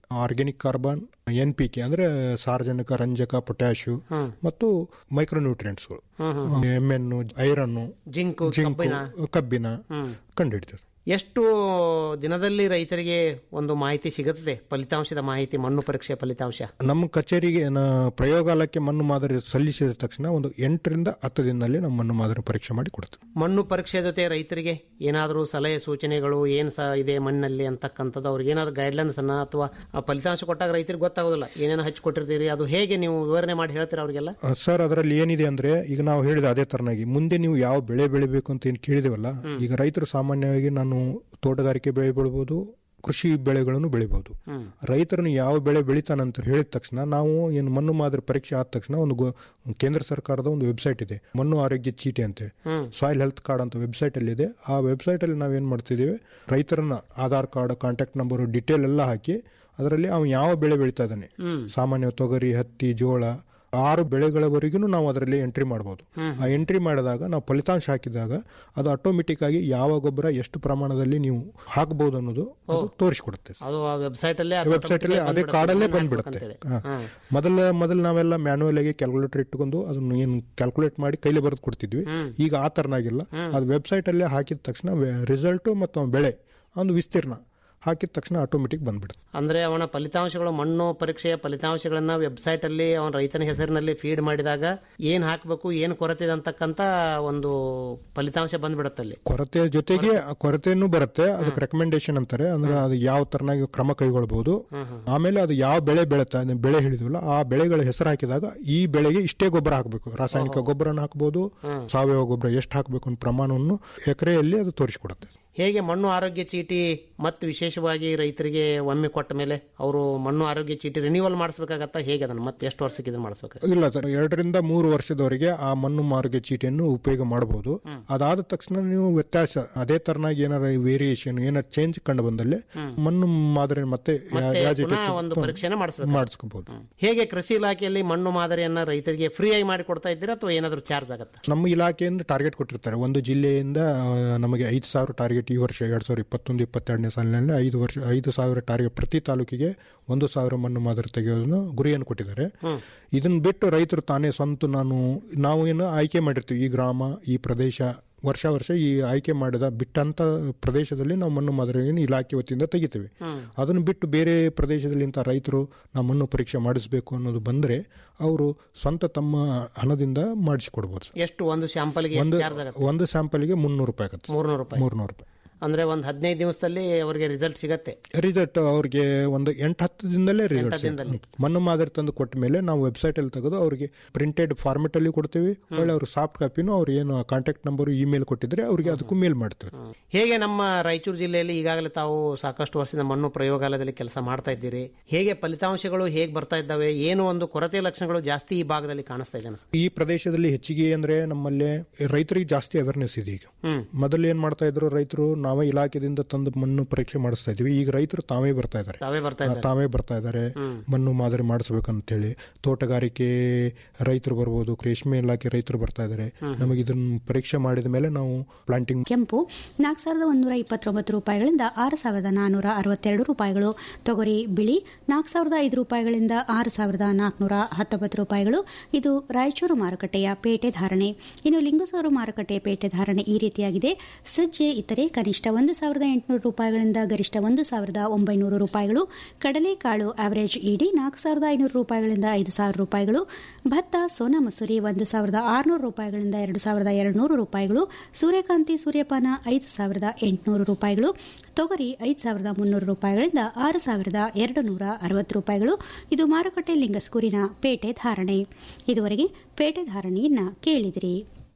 organic carbon N P K ಅಂದ್ರೆ ಸಾರ್ವಜನಿಕ ರಂಜಕ ಪೊಟ್ಯಾಶು ಹ್ಮ್. ಮತ್ತು ಮೈಕ್ರೋನ್ಯೂಟ್ರಿಯೆಂಟ್ಸ್ಗಳು ಹ್ಮ್, ಹ್ಮ್. ಎಮ್ಮೆನ್ನು ಐರನ್ನು ಜಿಂಕು, ಕಬ್ಬಿಣ. ಕಬ್ಬಿನ ಹ್ಮ್. ಕಂಡುಹಿಡಿತದೆ ಎಷ್ಟು ದಿನದಲ್ಲಿ ರೈತರಿಗೆ ಒಂದು ಮಾಹಿತಿ ಸಿಗುತ್ತದೆ ಫಲಿತಾಂಶದ ಮಾಹಿತಿ ಮಣ್ಣು ಪರೀಕ್ಷೆ ಫಲಿತಾಂಶ ನಮ್ಮ ಕಚೇರಿಗೆ ನ- ಪ್ರಯೋಗಾಲಯಕ್ಕೆ ಮಣ್ಣು ಮಾದರಿ ಸಲ್ಲಿಸಿದ ತಕ್ಷಣ ಒಂದು ಎಂಟರಿಂದ ಹತ್ತು ದಿನದಲ್ಲಿ ನಮ್ಮ ಮಣ್ಣು ಮಾದರಿ ಪರೀಕ್ಷೆ ಮಾಡಿ ಕೊಡ್ತೇವೆ ಮಣ್ಣು ಪರೀಕ್ಷೆ ಜೊತೆ ರೈತರಿಗೆ ಏನಾದರೂ ಸಲಹೆ ಸೂಚನೆಗಳು ಏನ್ ಸಹ ಇದೆ ಮಣ್ಣಲ್ಲಿ ಅಂತಕ್ಕಂಥದ್ದು ಅವ್ರಿಗೆ ಏನಾದ್ರು ಗೈಡ್ಲೈನ್ಸ್ ಅನ್ನ ಅಥವಾ ಆ ಫಲಿತಾಂಶ ಕೊಟ್ಟಾಗ ರೈತರಿಗೆ ಗೊತ್ತಾಗೋದಿಲ್ಲ ಏನೇನು ಹಚ್ಚಿ ಕೊಟ್ಟಿರ್ತೀರಿ ಅದು ಹೇಗೆ ನೀವು ವಿವರಣೆ ಮಾಡಿ ಹೇಳ್ತೀರಾ ಅವ್ರಿಗೆಲ್ಲ ಆ, ಸರ್ ಅದರಲ್ಲಿ ಏನಿದೆ ಅಂದ್ರೆ ಈಗ ನಾವು ಹೇಳಿದ ಅದೇ ತರನಾಗಿ ಮುಂದೆ ನೀವು ಯಾವ ಬೆಳೆ ಬೆಳಿಬೇಕು ಅಂತ ಏನು ಕೇಳಿದೇವಲ್ಲ ಈಗ ರೈತರು ಸಾಮಾನ್ಯವಾಗಿ ನಾನು ತೋಟಗಾರಿಕೆ ಬೆಳೆ ಬೆಳಿಬೋದು ಕೃಷಿ ಬೆಳೆಗಳನ್ನು ಬೆಳಿಬಹುದು ಹ್ಮ್. ರೈತರನ್ನು ಯಾವ ಬೆಳೆ ಬೆಳಿತಾನಂತ ಹೇಳಿದ ತಕ್ಷಣ ನಾವು ಏನು ಮಣ್ಣು ಮಾದರಿ ಪರೀಕ್ಷೆ ಆದ ತಕ್ಷಣ ಒಂದು ಗೊ- ಕೇಂದ್ರ ಸರ್ಕಾರದ ಒಂದು ವೆಬ್ಸೈಟ್ ಇದೆ ಮಣ್ಣು ಆರೋಗ್ಯ ಚೀಟಿ ಅಂತೇಳಿ ಹ್ಮ್. ಸಾಯಿಲ್ ಹೆಲ್ತ್ ಕಾರ್ಡ್ ಅಂತ ವೆಬ್ಸೈಟ್ ಅಲ್ಲಿ ಇದೆ ಆ ವೆಬ್ಸೈಟ್ ಅಲ್ಲಿ ನಾವೇನ್ ಮಾಡ್ತಿದ್ದೀವಿ ರೈತರನ್ನ Aadhaar card contact number detail ಎಲ್ಲ ಹಾಕಿ ಅದರಲ್ಲಿ ಅವನು ಯಾವ ಬೆಳೆ ಬೆಳೀತಾ ಇದ್ದಾನೆ ಹ್ಮ್. ಸಾಮಾನ್ಯ ತೊಗರಿ ಹತ್ತಿ ಜೋಳ ಆರು ಬೆಳೆಗಳವರೆಗೂ ನಾವು ಅದರಲ್ಲಿ ಎಂಟ್ರಿ ಮಾಡ್ಬೋದು ಹ್ಮ್. ಆ ಎಂಟ್ರಿ ಮಾಡಿದಾಗ ನಾವು ಫಲಿತಾಂಶ ಹಾಕಿದಾಗ ಅದು ಆಟೋಮೆಟಿಕ್ ಆಗಿ ಯಾವ ಗೊಬ್ಬರ ಎಷ್ಟು ಪ್ರಮಾಣದಲ್ಲಿ ನೀವು ಹಾಕಬಹುದು ಅನ್ನೋದು ಅದು ತೋರಿಸಿಕೊಡುತ್ತೆ ಅದು ಆ ವೆಬ್ಸೈಟ್ ಅಲ್ಲೇ ವೆಬ್ಸೈಟ್ ಅಲ್ಲಿ ಅದೇ ಕಾರ್ಡಲ್ಲೇ ಬಂದ್ಬಿಡುತ್ತೆ ಹಾ. ಮೊದಲ ಮೊದಲು ನಾವೆಲ್ಲ ಮ್ಯಾನುವಲ್ ಆಗಿ ಕ್ಯಾಲ್ಕುಲೇಟರ್ ಇಟ್ಕೊಂಡು ಅದನ್ನು ಏನು ಕ್ಯಾಲ್ಕುಲೇಟ್ ಮಾಡಿ ಕೈಲಿ ಬರೆದು ಕೊಡ್ತಿದ್ವಿ ಈಗ ಆ ತರನಾಗಿಲ್ಲ ಅದು ವೆಬ್ಸೈಟ್ ಅಲ್ಲೇ ಹಾಕಿದ ತಕ್ಷಣ ರಿಸಲ್ಟ್ ಮತ್ತು ಅವ್ನ ಬೆಳೆ ಒಂದು ವಿಸ್ತೀರ್ಣ ಹಾಕಿದ ತಕ್ಷಣ ಆಟೋಮೆಟಿಕ್ ಬಂದ್ಬಿಡುತ್ತೆ ಅಂದ್ರೆ ಅವನ ಫಲಿತಾಂಶಗಳು ಮಣ್ಣು ಪರೀಕ್ಷೆಯ ಫಲಿತಾಂಶಗಳನ್ನ ವೆಬ್ಸೈಟ್ ಅಲ್ಲಿ ಅವನ ರೈತನ ಹೆಸರಿನಲ್ಲಿ ಫೀಡ್ ಮಾಡಿದಾಗ ಏನ್ ಹಾಕಬೇಕು ಏನ್ ಕೊರತೆ ಇದೆ ಅಂತಕ್ಕಂತ ಒಂದು ಫಲಿತಾಂಶ ಬಂದ್ಬಿಡುತ್ತೆ ಅಲ್ಲಿ ಕೊರತೆ ಜೊತೆಗೆ ಕೊರತೆನೂ ಬರುತ್ತೆ ಅದಕ್ಕೆ ರೆಕಮೆಂಡೇಶನ್ ಅಂತಾರೆ ಅಂದ್ರೆ ಅದು ಯಾವ ತರನಾಗಿ ಕ್ರಮ ಕೈಗೊಳ್ಬಹುದು ಆಮೇಲೆ ಅದು ಯಾವ ಬೆಳೆ ಬೆಳೆತಾ ಅದನ್ನ ಬೆಳೆ ಹೇಳಿದ್ವಲ್ಲ ಆ ಬೆಳೆಗಳ ಹೆಸರು ಹಾಕಿದಾಗ ಈ ಬೆಳೆಗೆ ಇಷ್ಟೇ ಗೊಬ್ಬರ ಹಾಕಬೇಕು ರಾಸಾಯನಿಕ ಗೊಬ್ಬರನ ಹಾಕಬಹುದು ಸಾವಯವ ಗೊಬ್ಬರ ಎಷ್ಟು ಹಾಕಬೇಕು ಅನ್ನೋ ಪ್ರಮಾಣವನ್ನು ಎಕರೆಯಲ್ಲಿ ಅದು ತೋರಿಸಿಕೊಡುತ್ತೆ ಹೇಗೆ ಮಣ್ಣು ಆರೋಗ್ಯ ಚೀಟಿ ಮತ್ತು ವಿಶೇಷವಾಗಿ ರೈತರಿಗೆ ಒಮ್ಮೆ ಕೊಟ್ಟ ಮೇಲೆ ಅವರು ಮಣ್ಣು ಆರೋಗ್ಯ ಚೀಟಿ ರಿನ್ಯೂವಲ್ ಮಾಡಿಸ್ಬೇಕಾಗತ್ತಾ ಹೇಗೆ ಅದನ್ನು ಮತ್ತೆ ಎಷ್ಟು ವರ್ಷಕ್ಕೆ ಇದನ್ನು ಮಾಡಿಸ್ಬೇಕು ಇಲ್ಲ ಸರ್ ಎರಡರಿಂದ ಮೂರು ವರ್ಷದವರೆಗೆ ಆ ಮಣ್ಣು ಮಾರುಗೆ ಚೀಟಿಯನ್ನು ಉಪಯೋಗ ಮಾಡಬಹುದು ಅದಾದ ತಕ್ಷಣ ನೀವು ವ್ಯತ್ಯಾಸ ಅದೇ ತರನಾಗಿ ಏನಾರ ವೇರಿಯೇಷನ್ ಏನಾರ ಚೇಂಜ್ ಕಂಡು ಬಂದಲ್ಲಿ ಮಣ್ಣು ಮಾದರಿ ಮತ್ತೆ ಮತ್ತೆ ಯಾಜಿ ಪುನಃ ಒಂದು ಪರೀಕ್ಷೆನ ಮಾಡಿಸ್ಬೇಕು ಮಾಡಿಸ್ಕೋಬಹುದು ಹೇಗೆ ಕೃಷಿ ಇಲಾಖೆಯಲ್ಲಿ ಮಣ್ಣು ಮಾದರಿಯನ್ನ ರೈತರಿಗೆ ಫ್ರೀ ಆಗಿ ಮಾಡಿ ಕೊಡ್ತಾ ಇದ್ದೀರಾ ಅಥವಾ ಏನಾದರೂ ಚಾರ್ಜ್ ಆಗುತ್ತಾ ನಮ್ಮ ಇಲಾಖೆಯಿಂದ ಟಾರ್ಗೆಟ್ ಕೊಟ್ಟಿರ್ತಾರೆ ಒಂದು ಜಿಲ್ಲೆಯಿಂದ ಆ, ನಮಗೆ ಐದು ಸಾವಿರ ಟಾರ್ಗೆಟ್ ಈ ವರ್ಷ ಎರಡ್ ಸಾವಿರದ ಇಪ್ಪತ್ತೊಂದು ಇಪ್ಪತ್ತೆರಡನೇ ಸಾಲಿನಲ್ಲಿ ಐದು ವರ್ಷ ಐದು ಸಾವಿರ ಟಾರ್ಗೆಟ್ ಪ್ರತಿ ತಾಲೂಕಿಗೆ ಒಂದು ಸಾವಿರ ಮಣ್ಣು ಮಾದರಿ ತೆಗೆಯೋದನ್ನು ಗುರಿಯನ್ನು ಕೊಟ್ಟಿದ್ದಾರೆ ಇದನ್ನ ಬಿಟ್ಟು ರೈತರು ತಾನೇ ಸ್ವಂತ ನಾನು ನಾವು ಏನು ಆಯ್ಕೆ ಮಾಡಿರ್ತೀವಿ ಈ ಗ್ರಾಮ ಈ ಪ್ರದೇಶ ವರ್ಷ ವರ್ಷ ಈ ಆಯ್ಕೆ ಮಾಡಿದ ಬಿಟ್ಟಂತ ಪ್ರದೇಶದಲ್ಲಿ ನಾವು ಮಣ್ಣು ಮಾದರಿಯನ್ನು ಇಲಾಖೆ ವತಿಯಿಂದ ತೆಗಿತೀವಿ ಅದನ್ನು ಬಿಟ್ಟು ಬೇರೆ ಪ್ರದೇಶದಲ್ಲಿ ಇಂಥ ರೈತರು ನಾವು ಮಣ್ಣು ಪರೀಕ್ಷೆ ಮಾಡಿಸ್ಬೇಕು ಅನ್ನೋದು ಬಂದ್ರೆ ಅವರು ಸ್ವಂತ ತಮ್ಮ ಹಣದಿಂದ ಮಾಡಿಸಿಕೊಡ್ಬೋದು ಎಷ್ಟು ಒಂದು ಸ್ಯಾಂಪಲ್ಗೆ ಒಂದು ಚಾರ್ಜ್ ಆಗುತ್ತೆ ಒಂದು ಸ್ಯಾಂಪಲ್ಗೆ ಮುನ್ನೂರು ರೂಪಾಯಿ ಆಗುತ್ತೆ ಮೂರ್ನೂರು ರೂಪಾಯಿ ಮೂರ್ನೂರು ರೂಪಾಯಿ ಅಂದ್ರೆ ಒಂದು ಹದಿನೈದು ದಿವಸದಲ್ಲಿ ಅವರಿಗೆ ರಿಸಲ್ಟ್ ಸಿಗತ್ತೆ ರಿಸಲ್ಟ್ ಅವ್ರಿಗೆ ಒಂದು ಎಂಟು ಹತ್ತು ದಿನದಲ್ಲೇ ರಿಸಲ್ಟ್ ದಿನದಲ್ಲಿ. ಮಣ್ಣು ಮಾದರಿ ತಂದು ಕೊಟ್ಟ ಮೇಲೆ ನಾವು ವೆಬ್ಸೈಟ್ ಅಲ್ಲಿ ತೆಗೆದು ಅವರಿಗೆ ಪ್ರಿಂಟೆಡ್ ಫಾರ್ಮೆಟ್ ಅಲ್ಲಿ ಕೊಡ್ತೀವಿ ಒಳ್ಳೆ ಅವ್ರ ಸಾಫ್ಟ್ ಕಾಪಿನೂ ಅವ್ರು ಏನು ಕಾಂಟ್ಯಾಕ್ಟ್ ನಂಬರ್ ಇಮೇಲ್ ಕೊಟ್ಟಿದ್ರೆ ಅವ್ರಿಗೆ ಅದಕ್ಕೂ ಮೇಲ್ ಮಾಡ್ತೇವೆ ಹೇಗೆ ನಮ್ಮ ರಾಯಚೂರು ಜಿಲ್ಲೆಯಲ್ಲಿ ಈಗಾಗಲೇ ತಾವು ಸಾಕಷ್ಟು ವರ್ಷದಿಂದ ಮಣ್ಣು ಪ್ರಯೋಗಾಲಯದಲ್ಲಿ ಕೆಲಸ ಮಾಡ್ತಾ ಇದ್ದೀರಿ ಹೇಗೆ ಫಲಿತಾಂಶಗಳು ಹೇಗೆ ಬರ್ತಾ ಇದ್ದಾವೆ ಏನು ಒಂದು ಕೊರತೆ ಲಕ್ಷಣಗಳು ಜಾಸ್ತಿ ಈ ಭಾಗದಲ್ಲಿ ಕಾಣಿಸ್ತಾ ಇದೆ ಅನ್ಸುತ್ತೆ ಈ ಪ್ರದೇಶದಲ್ಲಿ ಹೆಚ್ಚಿಗೆ ಅಂದ್ರೆ ನಮ್ಮಲ್ಲಿ ರೈತರಿಗೆ ಜಾಸ್ತಿ ಅವೇರ್ನೆಸ್ ಇದೆ ಈಗ ಹ್ಮ್. ಮೊದಲು ಏನ್ ಮಾಡ್ತಾ ಇದ್ರು ರೈತರು ನಾವೇ ಇಲಾಖೆದಿಂದ ತಂದು ಮಣ್ಣು ಪರೀಕ್ಷೆ ಮಾಡಿಸ್ತಾ ಇದ್ವಿ ಈಗ ರೈತರು ತಾವೇ ಬರ್ತಾ ಇದ್ದಾರೆ ತಾವೇ ಬರ್ತಾ ಇದ್ದಾರೆ ತಾವೇ ಬರ್ತಾ ಇದ್ದಾರೆ ಮಣ್ಣು ಮಾದರಿ ಮಾಡಿಸ್ಬೇಕಂತ ಹೇಳಿ ತೋಟಗಾರಿಕೆ ರೈತರು ಬರ್ಬೋದು ರೇಷ್ಮೆ ಇಲಾಖೆ ರೈತರು ಬರ್ತಾ ಇದ್ದಾರೆ ನಮಗೆ ಇದನ್ನ ಪರೀಕ್ಷೆ ಮಾಡಿದ ಮೇಲೆ ನಾವು ಪ್ಲಾಂಟಿಂಗ್ ಕೆಂಪು ನಾಲ್ಕು ಸಾವಿರದ ಒಂದೂರ ಇಪ್ಪತ್ತೊಂಬತ್ತು ರೂಪಾಯಿಗಳಿಂದ ಆರು ಸಾವಿರದ ನಾನ್ನೂರ ಅರವತ್ತೆರಡು ರೂಪಾಯಿಗಳು ತೊಗರಿ ಬಿಳಿ ನಾಲ್ಕು ಸಾವಿರದ ಐದು ರೂಪಾಯಿಗಳಿಂದ ಆರು ಸಾವಿರದ ನಾಲ್ಕುನೂರ ಹತ್ತೊಂಬತ್ತು ರೂಪಾಯಿಗಳು ಇದು ರಾಯಚೂರು ಮಾರುಕಟ್ಟೆಯ ಪೇಟೆ ಧಾರಣೆ ಇನ್ನು ಲಿಂಗಸೂರು ಮಾರುಕಟ್ಟೆ ಪೇಟೆ ಧಾರಣೆ ಈ ರೀತಿಯಾಗಿದೆ ಸಜ್ಜೆ ಇತರೆ ಕನಿಷ್ಠ ಒಂದು ಸಾವಿರದ ಎಂಟುನೂರು ರೂಪಾಯಿಗಳಿಂದ ಗರಿಷ್ಠ ಒಂದು ಸಾವಿರದ ಒಂಬೈನೂರು ರೂಪಾಯಿಗಳು ಕಡಲೆಕಾಳು ಆವರೇಜ್ ಇಡಿ ನಾಲ್ಕು ಸಾವಿರದ ಐನೂರು ರೂಪಾಯಿಗಳಿಂದ ಐದು ಸಾವಿರ ರೂಪಾಯಿಗಳು ಭತ್ತ ಸೋನಾ ಮಸೂರಿ ಒಂದು ಸಾವಿರದ ಆರುನೂರು ರೂಪಾಯಿಗಳಿಂದ ಎರಡು ಸಾವಿರದ ಎರಡುನೂರು ರೂಪಾಯಿಗಳು ಸೂರ್ಯಕಾಂತಿ ಸೂರ್ಯಪಾನ ಐದು ಸಾವಿರದ ಎಂಟುನೂರು ರೂಪಾಯಿಗಳು ತೊಗರಿ ಐದು ಸಾವಿರದ ಮುನ್ನೂರು ರೂಪಾಯಿಗಳಿಂದ ಆರು ಸಾವಿರದ ಎರಡು ನೂರ ಅರವತ್ತು ರೂಪಾಯಿಗಳು ಇದು ಮಾರುಕಟ್ಟೆ ಲಿಂಗಸ್ಕೂರಿನ ಪೇಟೆ ಧಾರಣೆ ಇದುವರೆಗೆ ಪೇಟೆ ಧಾರಣೆಯನ್ನ ಕೇಳಿದಿರಿ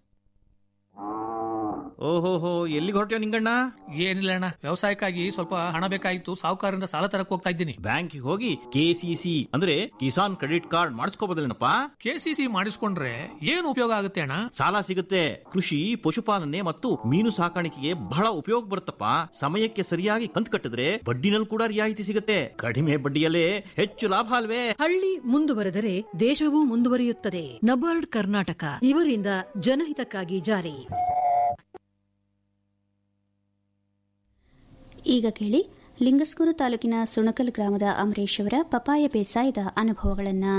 ಓಹೋಹೋ ಎಲ್ಲಿಗೆ ಹೊರಟ್ಯೋ ನಿಂಗಣ್ಣ ಏನಿಲ್ಲ ಅಣ್ಣ ವ್ಯವಸಾಯಕ್ಕಾಗಿ ಸ್ವಲ್ಪ ಹಣ ಬೇಕಾಗಿತ್ತು ಸಾಹುಕಾರರಿಂದ ಸಾಲ ತರಕ್ ಹೋಗ್ತಾ ಇದ್ದೀನಿ ಬ್ಯಾಂಕಿಗೆ ಹೋಗಿ ಕೆಸಿಸಿ ಅಂದ್ರೆ ಕಿಸಾನ್ ಕ್ರೆಡಿಟ್ ಕಾರ್ಡ್ ಮಾಡಿಸ್ಕೋಬೋದಲ್ಲೇನಪ್ಪ ಕೆಸಿಸಿ ಮಾಡಿಸ್ಕೊಂಡ್ರೆ ಏನು ಉಪಯೋಗ ಆಗುತ್ತೆ ಅಣ್ಣ ಸಾಲ ಸಿಗುತ್ತೆ ಕೃಷಿ ಪಶುಪಾಲನೆ ಮತ್ತು ಮೀನು ಸಾಕಾಣಿಕೆಗೆ ಬಹಳ ಉಪಯೋಗ ಬರುತ್ತಪ್ಪ ಸಮಯಕ್ಕೆ ಸರಿಯಾಗಿ ಕಂತು ಕಟ್ಟಿದ್ರೆ ಬಡ್ಡಿನಲ್ಲಿ ಕೂಡ ರಿಯಾಯಿತಿ ಸಿಗುತ್ತೆ ಕಡಿಮೆ ಬಡ್ಡಿಯಲ್ಲೇ ಹೆಚ್ಚು ಲಾಭ ಅಲ್ವೇ ಹಳ್ಳಿ ಮುಂದುವರೆದರೆ ದೇಶವೂ ಮುಂದುವರಿಯುತ್ತದೆ ನಬಾರ್ಡ್ ಕರ್ನಾಟಕ ಇವರಿಂದ ಜನಹಿತಕ್ಕಾಗಿ ಜಾರಿ ಈಗ ಕೇಳಿ ಲಿಂಗಸ್ಕೂರು ತಾಲೂಕಿನ ಸುಣಕಲ್ ಗ್ರಾಮದ ಅಮರೇಶ್ ಅವರ ಪಪಾಯ ಬೇಸಾಯದ ಅನುಭವಗಳನ್ನು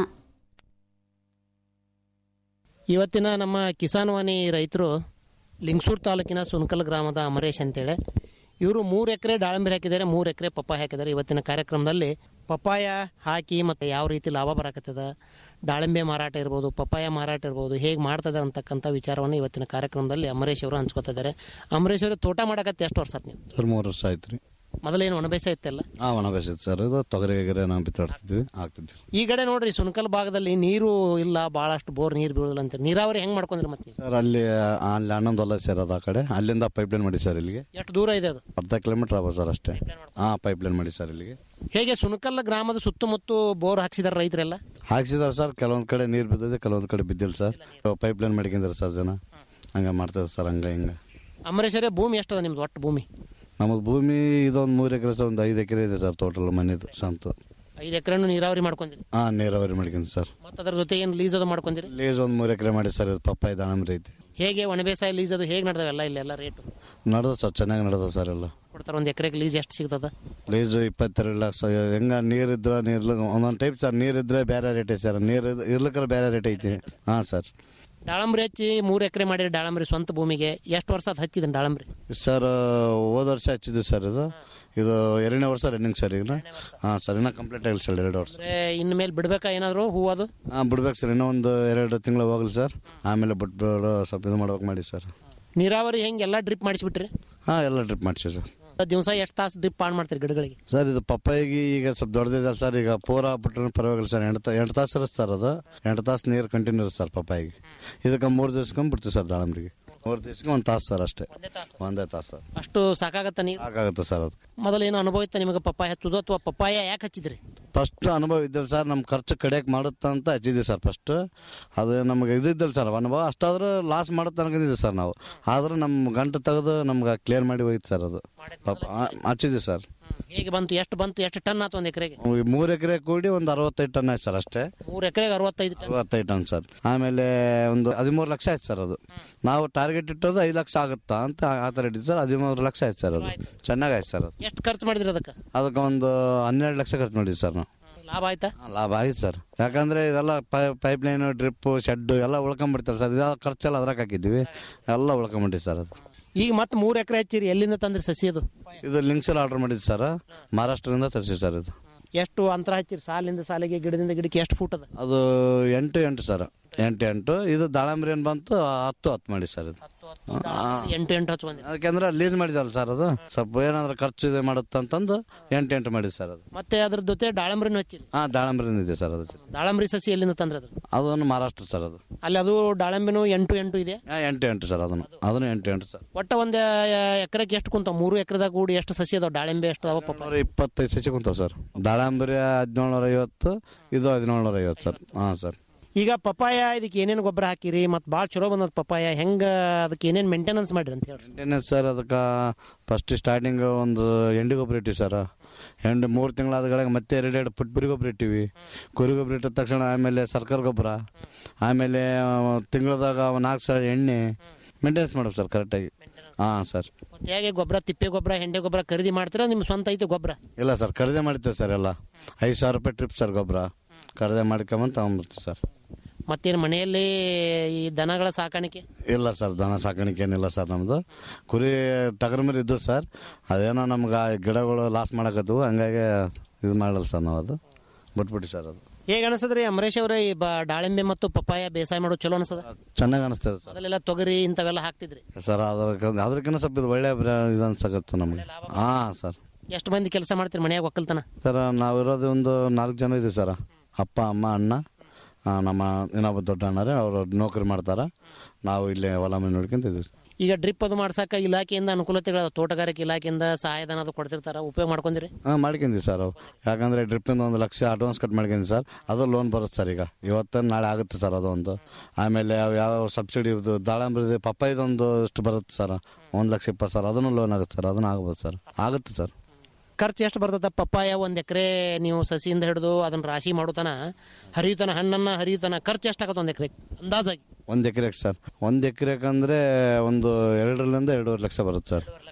ಇವತ್ತಿನ ನಮ್ಮ ಕಿಸಾನ್ ವಾಣಿ ರೈತರು ಲಿಂಗಸೂರು ತಾಲೂಕಿನ ಸುನಕಲ್ ಗ್ರಾಮದ ಅಮರೇಶ್ ಅಂತೇಳಿ ಇವರು ಮೂರು ಎಕರೆ ದಾಳಿಂಬೆ ಹಾಕಿದ್ದಾರೆ ಮೂರು ಎಕರೆ ಪಪ್ಪಾಯ ಹಾಕಿದ್ದಾರೆ ಇವತ್ತಿನ ಕಾರ್ಯಕ್ರಮದಲ್ಲಿ ಪಪ್ಪಾಯ ಹಾಕಿ ಮತ್ತು ಯಾವ ರೀತಿ ಲಾಭ ಬರಾಕತ್ತದ ದಾಳಿಂಬೆ ಮಾರಾಟ ಇರ್ಬೋದು ಪಪ್ಪಾಯ ಮಾರಾಟ ಇರ್ಬೋದು ಹೇಗೆ ಮಾಡ್ತದೆ ಅಂತಕ್ಕಂಥ ವಿಚಾರವನ್ನು ಇವತ್ತಿನ ಕಾರ್ಯಕ್ರಮದಲ್ಲಿ ಅಮರೇಶ್ ಅವರು ಹಂಚ್ಕೊತಿದ್ದಾರೆ ಅಮರೇಶ್ ಅವರು ತೋಟ ಮಾಡಕತ್ತೆ ಎಷ್ಟು ವರ್ಷ ಆತ್ ನೀವು ಸರ್ ಮೂರು ವರ್ಷ ಆಯ್ತು ರೀ ಮೊದಲೇನು ಒಣಬೇಸ ಇತ್ತಲ್ಲ ಆ ಒಣ ಬೇಸಿತ್ತು ಸರ್ ಇದು ತೊಗರಿ ಗಿಗರಿ ನಾವು ಬಿತ್ತಾಡ್ತಿದ್ವಿ ಆಗ್ತಿದ್ವಿ ಈ ಕಡೆ ನೋಡ್ರಿ ಸುನಕಲ್ ಭಾಗದಲ್ಲಿ ನೀರು ಇಲ್ಲ ಭಾಳಷ್ಟು ಬೋರ್ ನೀರು ಬೀಳಲ್ಲ ಅಂತ ನೀರಾವರಿ ಹೆಂಗ್ ಮಾಡ್ಕೊಂಡ್ರಿ ಮತ್ತೆ ನೀವು ಸರ್ ಅಲ್ಲಿ ಅಲ್ಲಿ ಹನ್ನೊಂದು ಹೊಲ ಸರ್ ಅದು ಆ ಕಡೆ ಅಲ್ಲಿಂದ ಪೈಪ್ ಲೈನ್ ಮಾಡಿ ಸರ್ ಇಲ್ಲಿಗೆ ಎಷ್ಟು ದೂರ ಇದೆ ಅದು ಅರ್ಧ ಕಿಲೋಮೀಟರ್ ಆಗ್ಬೋದು ಸರ್ ಅಷ್ಟೇ ಹಾಂ ಪೈಪ್ ಲೈನ್ ಮಾಡಿ ಸರ್ ಇಲ್ಲಿಗೆ ಹೇಗೆ ಸುನಕಲ್ ಗ್ರಾಮದ ಸುತ್ತಮುತ್ತ ಬೋರ್ ಹಾಕ್ಸಿದಾರೆ ರೈತರೆಲ್ಲ ಹಾಕ್ಸಿದಾರೆ ಸರ್ ಕೆಲವೊಂದು ಕಡೆ ನೀರು ಬಿದ್ದಿದೆ ಕೆಲವೊಂದು ಕಡೆ ಬಿದ್ದಿಲ್ಲ ಸರ್ ಪೈಪ್ ಲೈನ್ ಮಾಡ್ಕೊಂಡಿದ್ದಾರೆ ಸರ್ ಜನ ಹಂಗೆ ಮಾಡ್ತಾರೆ ಸರ್ ಹಂಗೆ ಹಿಂಗೆ ಅಮರೇಶ್ವರೇ ಭೂಮಿ ಎಷ್ಟದ ನಿಮ್ದು ಒಟ್ಟು ಭೂಮಿ ನಮ್ಮದು ಭೂಮಿ ಇದೊಂದು ಮೂರು ಎಕರೆ ಸರ್ ಒಂದು ಐದು ಎಕರೆ ಇದೆ ಸರ್ ಟೋಟಲ್ ಮನೆದು ಸ್ವಂತ ಐದು ಎಕರೆನು ನೀರಾವರಿ ಮಾಡ್ಕೊಂಡಿರಿ ಹಾಂ ನೀರಾವರಿ ಮಾಡ್ಕೊಂಡು ಸರ್ ಮತ್ತೆ ಅದ್ರ ಜೊತೆ ಏನು ಲೀಸ್ ಅದು ಮಾಡ್ಕೊಂಡಿರಿ ಲೇಸ್ ಒಂದು ಮೂರು ಎಕರೆ ಮಾಡಿ ಸರ್ ಇದು ಪಪ್ಪಾಯಿ ದಾಳಂಬ್ರಿ ಐತಿ ಹೇಗೆ ಒಣಬೇಸಾಯ ಲೀಸ್ ಅದು ಹೇಗೆ ನಡೆದವೆಲ್ಲ ಇಲ್ಲೆಲ್ಲ ರೇಟು ನಡೆದ ಸರ್ ಚೆನ್ನಾಗಿ ನಡೆದ ಸರ್ ಎಲ್ಲ ಕೊಡ್ತಾರೆ ಒಂದು ಎಕರೆಗೆ ಲೀಸ್ ಎಷ್ಟು ಸಿಗ್ತದ ಲೀಸು ಇಪ್ಪತ್ತೆರಡು ಲಕ್ಷ ಹೆಂಗ ನೀರಿದ್ರ ನೀರ್ಲ ಒಂದೊಂದು ಟೈಪ್ ಸರ್ ನೀರಿದ್ರೆ ಬೇರೆ ರೇಟ್ ಐತೆ ಸರ್ ನೀರು ಇರ್ಲಿಕ್ಕರ ಬೇರೆ ರೇಟ್ ಐತಿ ಹಾಂ ಸರ್ ದಾಳಂಬ್ರಿ ಹಚ್ಚಿ ಮೂರು ಎಕರೆ ಮಾಡಿರಿ ದಾಳಂಬ್ರಿ ಸ್ವಂತ ಭೂಮಿಗೆ ಎಷ್ಟು ವರ್ಷ ಅದು ಹಚ್ಚಿದನ್ ದಾಳಂಬ್ರಿ ಸರ್ ಹೋದ ವರ್ಷ ಹಚ್ಚಿದ್ವಿ ಸರ್ ಇದು ಇದು ಎರಡನೇ ವರ್ಷ ರನ್ನಿಂಗ್ ಸರ್ ಈಗ ಹಾಂ ಸರ್ ಇನ್ನೂ ಕಂಪ್ಲೀಟ್ ಆಗಿಲ್ಲ ಸರ್ ಎರಡು ವರ್ಷ ಅಂದ್ರೆ ಇನ್ನು ಮೇಲೆ ಬಿಡ್ಬೇಕಾ ಏನಾದ್ರು ಹೂ ಅದು ಹಾಂ ಬಿಡ್ಬೇಕು ಸರ್ ಇನ್ನೂ ಒಂದು ಎರಡು ತಿಂಗಳು ಹೋಗ್ಲಿ ಸರ್ ಆಮೇಲೆ ಬಿಟ್ಬಿಡು ಸ್ವಲ್ಪ ಇದು ಮಾಡ್ಬೇಕು ಮಾಡಿ ಸರ್ ನೀರಾವರಿ ಹೆಂಗೆ ಎಲ್ಲ ಡ್ರಿಪ್ ಮಾಡಿಸ್ಬಿಟ್ರಿ ಹಾಂ ಎಲ್ಲ ಡ್ರಿಪ್ ಮಾಡಿಸಿ ಸರ್ ದಿವಸ ಎಷ್ಟು ತಾಸು ಡ್ರಿಪ್ ಆನ್ ಮಾಡ್ತೀರಿ ಗಿಡಗಳಿಗೆ ಸರ್ ಇದು ಪಪ್ಪಾಯಿಗೆ ಈಗ ಸ್ವಲ್ಪ ದೊಡ್ಡದಿದೆ ಸರ್ ಈಗ ಪೂರ ಬಿಟ್ರೆ ಪರವಾಗಿಲ್ಲ ಸರ್ ಎಂಟು ತಾ- ಎಂಟು ತಾಸು ಇರುತ್ತೆ ಸರ್ ಅದು ಎಂಟು ತಾಸು ನೀರು ಕಂಟಿನ್ಯೂ ಇರುತ್ತೆ ಸರ್ ಪಪ್ಪಾಯಿಗೆ ಇದಕ್ಕೆ ಮೂರು ದಿವ್ಸಕ್ಕೆ ಬಿಡ್ತೀವಿ ಸರ್ ದಾಳಂಬ್ರಿಗೆ ಮೂರು ದಿವ್ಸಕ್ಕೆ ಒಂದು ತಾಸು ಸರ್ ಅಷ್ಟೇ ಒಂದೇ ತಾಸು ಅಷ್ಟು ಸಾಕಾಗತ್ತ ನೀರು ಸಾಕಾಗುತ್ತೆ ಸರ್ ಅದು ಮೊದಲು ಏನು ಅನುಭವ ಇತ್ತ ನಿಮಗೆ ಪಪ್ಪಾಯ ಹಚ್ಚುದು ಅಥವಾ ಪಪ್ಪಾಯ ಯಾಕೆ ಹಚ್ಚಿದ್ರಿ ಫಸ್ಟ್ ಅನುಭವ ಇದ್ದಿಲ್ಲ ಸರ್ ನಮ್ಮ ಖರ್ಚು ಕಡಿಯಕ್ಕೆ ಮಾಡುತ್ತ ಅಂತ ಹಚ್ಚಿದ್ವಿ ಸರ್ ಫಸ್ಟ್ ಅದು ನಮಗೆ ಇದ್ದಿದ್ದಿಲ್ಲ ಸರ್ ಅನುಭವ ಅಷ್ಟಾದ್ರೂ ಲಾಸ್ ಮಾಡುತ್ತೆ ಅನ್ಕೊಂಡಿದ್ವಿ ಸರ್ ನಾವು ಆದ್ರೂ ನಮ್ಮ ಗಂಟು ತೆಗೆದು ನಮ್ಗೆ ಕ್ಲಿಯರ್ ಮಾಡಿ ಹೋಯ್ತು ಸರ್ ಅದು ಪಾಪ ಆ, ಹಚ್ಚಿದ್ವಿ ಸರ್ ಹೇಗೆ ಬಂತು ಎಷ್ಟು ಬಂತು ಎಷ್ಟು ಟನ್ ಆತು ಒಂದು ಎಕರೆಗೆ ಮೂರು ಎಕರೆ ಕೂಡಿ ಒಂದು ಅರವತ್ತೈದು ಟನ್ ಆಯ್ತು ಸರ್ ಅಷ್ಟೇ ಮೂರು ಎಕರೆಗೆ ಅರವತ್ತೈದು ಟನ್ ಅರವತ್ತೈದು ಟನ್ ಸರ್ ಆಮೇಲೆ ಒಂದು ಹದಿಮೂರು ಲಕ್ಷ ಆಯ್ತು ಸರ್ ಅದು ನಾವು ಟಾರ್ಗೆಟ್ ಇಟ್ಟದ್ದು ಐದು ಲಕ್ಷ ಆಗುತ್ತಾ ಅಂತ ಆ ಥರ ಇಟ್ಟಿದ್ದು ಸರ್ ಹದಿಮೂರು ಲಕ್ಷ ಆಯ್ತು ಸರ್ ಅದು ಚೆನ್ನಾಗಿ ಆಯ್ತು ಸರ್ ಅದು ಎಷ್ಟು ಖರ್ಚು ಮಾಡಿದ್ರಿ ಅದಕ್ಕೆ ಅದಕ್ಕೆ ಒಂದು ಹನ್ನೆರಡು ಲಕ್ಷ ಖರ್ಚು ಮಾಡಿದ್ವಿ ಸರ್ ನಾವು ಲಾಭ ಆಯ್ತಾ ಹಾ, ಲಾಭ ಆಯ್ತು ಸರ್ ಯಾಕಂದ್ರೆ ಇದೆಲ್ಲ ಪೈಪ್ ಲೈನ್ ಡ್ರಿಪ್ ಶೆಡ್ ಎಲ್ಲ ಉಳ್ಕೊಂಡ್ಬಿಡ್ತಾರೆ ಸರ್ ಇದೆಲ್ಲ ಖರ್ಚೆಲ್ಲ ಅದ್ರಾಗ ಹಾಕಿದ್ವಿ ಎಲ್ಲ ಉಳ್ಕೊಂಡ್ಬಿಟ್ಟಿವಿ ಸರ್ ಅದು ಈಗ ಮತ್ತೆ ಮೂರು ಎಕರೆ ಹಚ್ಚಿರಿ ಎಲ್ಲಿಂದ ತಂದ್ರಿ ಸಸಿ ಅದು ಇದು ಲಿಂಕ್ಸಲ್ಲಿ ಆರ್ಡರ್ ಮಾಡಿದ್ದು ಸರ್ ಮಹಾರಾಷ್ಟ್ರದಿಂದ ತರಿಸಿ ಸರ್ ಇದು ಎಷ್ಟು ಅಂತರ ಹಚ್ಚಿರಿ ಸಾಲಿಂದ ಸಾಲಿಗೆ ಗಿಡದಿಂದ ಗಿಡಕ್ಕೆ ಎಷ್ಟು ಫೂಟ್ ಅದ ಅದು ಎಂಟು ಎಂಟು ಸರ್ ಎಂಟು ಎಂಟು ಇದು ದಾಳಂಬ್ರಿ ಏನು ಬಂತು ಹತ್ತು ಹತ್ತು ಮಾಡಿ ಸರ್ ಇದು ಆ, ಎಂಟು ಎಂಟು ಹಚ್ಕೊಂಡಿ ಅದಕ್ಕೆಂದ್ರೆ ಲೀಸ್ ಮಾಡಿದಲ್ಲ ಸರ್ ಅದು ಸ್ವಲ್ಪ ಏನಾದ್ರು ಖರ್ಚು ಇದೆ ಮಾಡುತ್ತೆ ಅಂತಂದು ಎಂಟು ಎಂಟು ಮಾಡಿದ್ದು ಸರ್ ಅದು ಮತ್ತೆ ಅದ್ರ ಜೊತೆ ದಾಳಂಬ್ರಿನೂ ಹಚ್ಚಿರಿ ಹಾಂ ದಾಳಂಬ್ರಿನ ಇದೆ ಸರ್ ಅದು ದಾಳಂಬ್ರಿ ಸಸಿ ಎಲ್ಲಿಂದ ತಂದ್ರಿ ಅದು ಅದನ್ನು ಮಹಾರಾಷ್ಟ್ರ ಸರ್ ಅದು ಅಲ್ಲಿ ಅದು ದಾಳಂಬಿನೂ ಎಂಟು ಎಂಟು ಇದೆ ಹಾಂ ಎಂಟು ಎಂಟು ಸರ್ ಅದನ್ನು ಅದನ್ನು ಎಂಟು ಎಂಟು ಸರ್ ಒಟ್ಟ ಒಂದು ಎಕರೆಗೆ ಎಷ್ಟು ಕುಂತಾವ ಮೂರು ಎಕರೆದಾಗ ಕೂಡಿ ಎಷ್ಟು ಸಸಿ ಅದಾವ ದಾಳಿಂಬೆ ಎಷ್ಟು ಅದಾವ ಪಪ್ಪ ನೂರ ಇಪ್ಪತ್ತೈದು ಸಸಿ ಕುಂತಾವ ಸರ್ ದಾಳಂಬರಿ ಹದಿನೇಳ್ನೂರ ಐವತ್ತು ಇದು ಹದಿನೇಳ್ನೂರ ಐವತ್ತು ಸರ್ ಹಾಂ ಸರ್ ಈಗ ಪಪ್ಪಾಯ ಇದಕ್ಕೆ ಏನೇನು ಗೊಬ್ಬರ ಹಾಕಿರಿ ಮತ್ತು ಭಾಳ ಚಲೋ ಬಂದದ ಪಪ್ಪಾಯ ಹೆಂಗೆ ಅದಕ್ಕೆ ಏನೇನು ಮೇಂಟೆನೆನ್ಸ್ ಮಾಡಿರಿ ಅಂತ ಹೇಳಿ ಮೇಂಟೆನೆನ್ಸ್ ಸರ್ ಅದಕ್ಕೆ ಫಸ್ಟ್ ಸ್ಟಾರ್ಟಿಂಗ್ ಒಂದು ಎಂಡಿ ಗೊಬ್ಬರ ಇಟ್ಟಿವಿ ಸರ್ ಎಂಡು ಮೂರು ತಿಂಗಳಾದಗಳಿಗೆ ಮತ್ತೆ ಎರಡೆರಡು ಪುಟ್ಬುರಿ ಗೊಬ್ಬರ ಇಟ್ಟಿವಿ ಕುರಿ ಗೊಬ್ಬರ ಇಟ್ಟ ತಕ್ಷಣ ಆಮೇಲೆ ಸರ್ಕಾರ ಗೊಬ್ಬರ ಆಮೇಲೆ ತಿಂಗಳದಾಗ ನಾಲ್ಕು ಸಾವಿರ ಎಣ್ಣೆ ಮೇಂಟೆನೆನ್ಸ್ ಮಾಡೋದು ಸರ್ ಕರೆಕ್ಟಾಗಿ ಹಾಂ ಸರ್ ಮತ್ತೆ ಹೇಗೆ ಗೊಬ್ಬರ ತಿಪ್ಪೆ ಗೊಬ್ಬರ ಹೆಂಡೆ ಗೊಬ್ಬರ ಖರೀದಿ ಮಾಡ್ತೀರಾ ನಿಮ್ಮ ಸ್ವಂತ ಐತೆ ಗೊಬ್ಬರ ಇಲ್ಲ ಸರ್ ಖರೀದಿ ಮಾಡ್ತೇವೆ ಸರ್ ಎಲ್ಲ ಐದು ಸಾವಿರ ರೂಪಾಯಿ ಟ್ರಿಪ್ ಸರ್ ಗೊಬ್ಬರ ಖರೀದಿ ಮಾಡ್ಕೊಂಬಂದು ತಗೊಂಬರ್ತೀವಿ ಸರ್ ಮತ್ತೇನು ಮನೆಯಲ್ಲಿ ಈ ದನಗಳ ಸಾಕಾಣಿಕೆ ಇಲ್ಲ ಸರ್ ದನ ಸಾಕಾಣಿಕೆ ಏನಿಲ್ಲ ಸರ್ ನಮ್ಮದು ಕುರಿ ಟಗರ್ಮರಿ ಇದ್ದು ಸರ್ ಅದೇನೋ ನಮ್ಗೆ ಆ ಗಿಡಗಳು ಲಾಸ್ ಮಾಡಕತ್ತು ಹಂಗಾಗಿ ಇದು ಮಾಡಲ್ಲ ಸರ್ ನಾವು ಅದು ಬಿಟ್ಬಿಟ್ಟು ಸರ್ ಅದು ಹೇಗೆ ಅನಿಸ್ತದ್ರಿ ಅಮರೇಶ್ ಅವರೇ ಈ ಬ ದಾಳಿಂಬೆ ಮತ್ತು ಪಪ್ಪಾಯ ಬೇಸಾಯ ಮಾಡೋದು ಚಲೋ ಅನಿಸ್ತದ ಚೆನ್ನಾಗಿ ಅನಿಸ್ತದೆ ಸರ್ ಮೊದಲೆಲ್ಲ ತೊಗರಿ ಇಂಥವೆಲ್ಲ ಹಾಕ್ತಿದ್ರಿ ಸರ್ ಅದ್ರ ಅದಕ್ಕಿಂತ ಸ್ವಲ್ಪ ಇದು ಒಳ್ಳೆ ಬ್ರ- ಇದು ಅನ್ಸಕತ್ತು ನಮಗೆ ಹಾಂ ಸರ್ ಎಷ್ಟು ಮಂದಿ ಕೆಲಸ ಮಾಡ್ತೀರಿ ಮನ್ಯಾಗ ಒಕ್ಕಲ್ತನ ಸರ್ ನಾವಿರೋದು ಒಂದು ನಾಲ್ಕು ಜನ ಇದ್ದೀವಿ ಸರ್ ಅಪ್ಪ ಅಮ್ಮ ಅಣ್ಣ ಆ, ನಮ್ಮ ಇನ್ನೊಬ್ಬ ದೊಡ್ಡ ಅಣ್ಣರೇ ಅವರು ನೌಕರಿ ಮಾಡ್ತಾರೆ ನಾವು ಇಲ್ಲೇ ಹೊಲ ಮನೆ ನೋಡ್ಕೊಂತಿದ್ದೀವಿ ಈಗ ಡ್ರಿಪ್ ಅದು ಮಾಡ್ಸಕ್ಕೆ ಇಲಾಖೆಯಿಂದ ಅನುಕೂಲತೆಗಳು ತೋಟಗಾರಿಕೆ ಇಲಾಖೆಯಿಂದ ಸಹಾಯಧನ ಅದು ಕೊಡ್ತಿರ್ತಾರ ಉಪಯೋಗ ಮಾಡ್ಕೊಂಡಿರಿ ಹಾಂ ಮಾಡ್ಕೊಂಡ್ವಿ ಸರ್ ಅವು ಯಾಕಂದರೆ ಡ್ರಿಪ್ಪಿಂದ ಒಂದು ಲಕ್ಷ ಅಡ್ವಾನ್ಸ್ ಕಟ್ ಮಾಡ್ಕೊಂಡ್ವಿ ಸರ್ ಅದು ಲೋನ್ ಬರುತ್ತೆ ಸರ್ ಈಗ ಇವತ್ತು ನಾಳೆ ಆಗುತ್ತೆ ಸರ್ ಅದೊಂದು ಆಮೇಲೆ ಅವು ಯಾವ ಸಬ್ಸಿಡಿ ಇರ್ದು ದಾಳಂಬ್ರಿದು ಪಪ್ಪಾಯಿದೊಂದು ಇಷ್ಟು ಬರುತ್ತೆ ಸರ್ ಒಂದು ಲಕ್ಷ ಇಪ್ಪತ್ತು ಸರ್ ಅದನ್ನು ಲೋನ್ ಆಗುತ್ತೆ ಸರ್ ಅದನ್ನು ಆಗ್ಬೋದು ಸರ್ ಆಗುತ್ತೆ ಸರ್ ಖರ್ಚು ಎಷ್ಟು ಬರ್ತದ ಪಪ್ಪಾಯ ಒಂದು ಎಕರೆ ನೀವು ಸಸಿಯಿಂದ ಹಿಡಿದು ಅದನ್ನ ರಾಶಿ ಮಾಡೋತನ ಹರಿಯುತನ ಹಣ್ಣನ್ನ ಹರಿಯುತನ ಖರ್ಚು ಎಷ್ಟಾಗತ್ತೆ ಒಂದು ಎಕರೆ ಅಂದಾಜಾಗಿ ಒಂದು ಎಕರೆಗೆ ಸರ್ ಒಂದು ಎಕರೆಗೆ ಅಂದರೆ ಒಂದು ಎರಡರಿಂದ ಎರಡೂವರೆ ಲಕ್ಷ ಬರುತ್ತೆ ಸರ್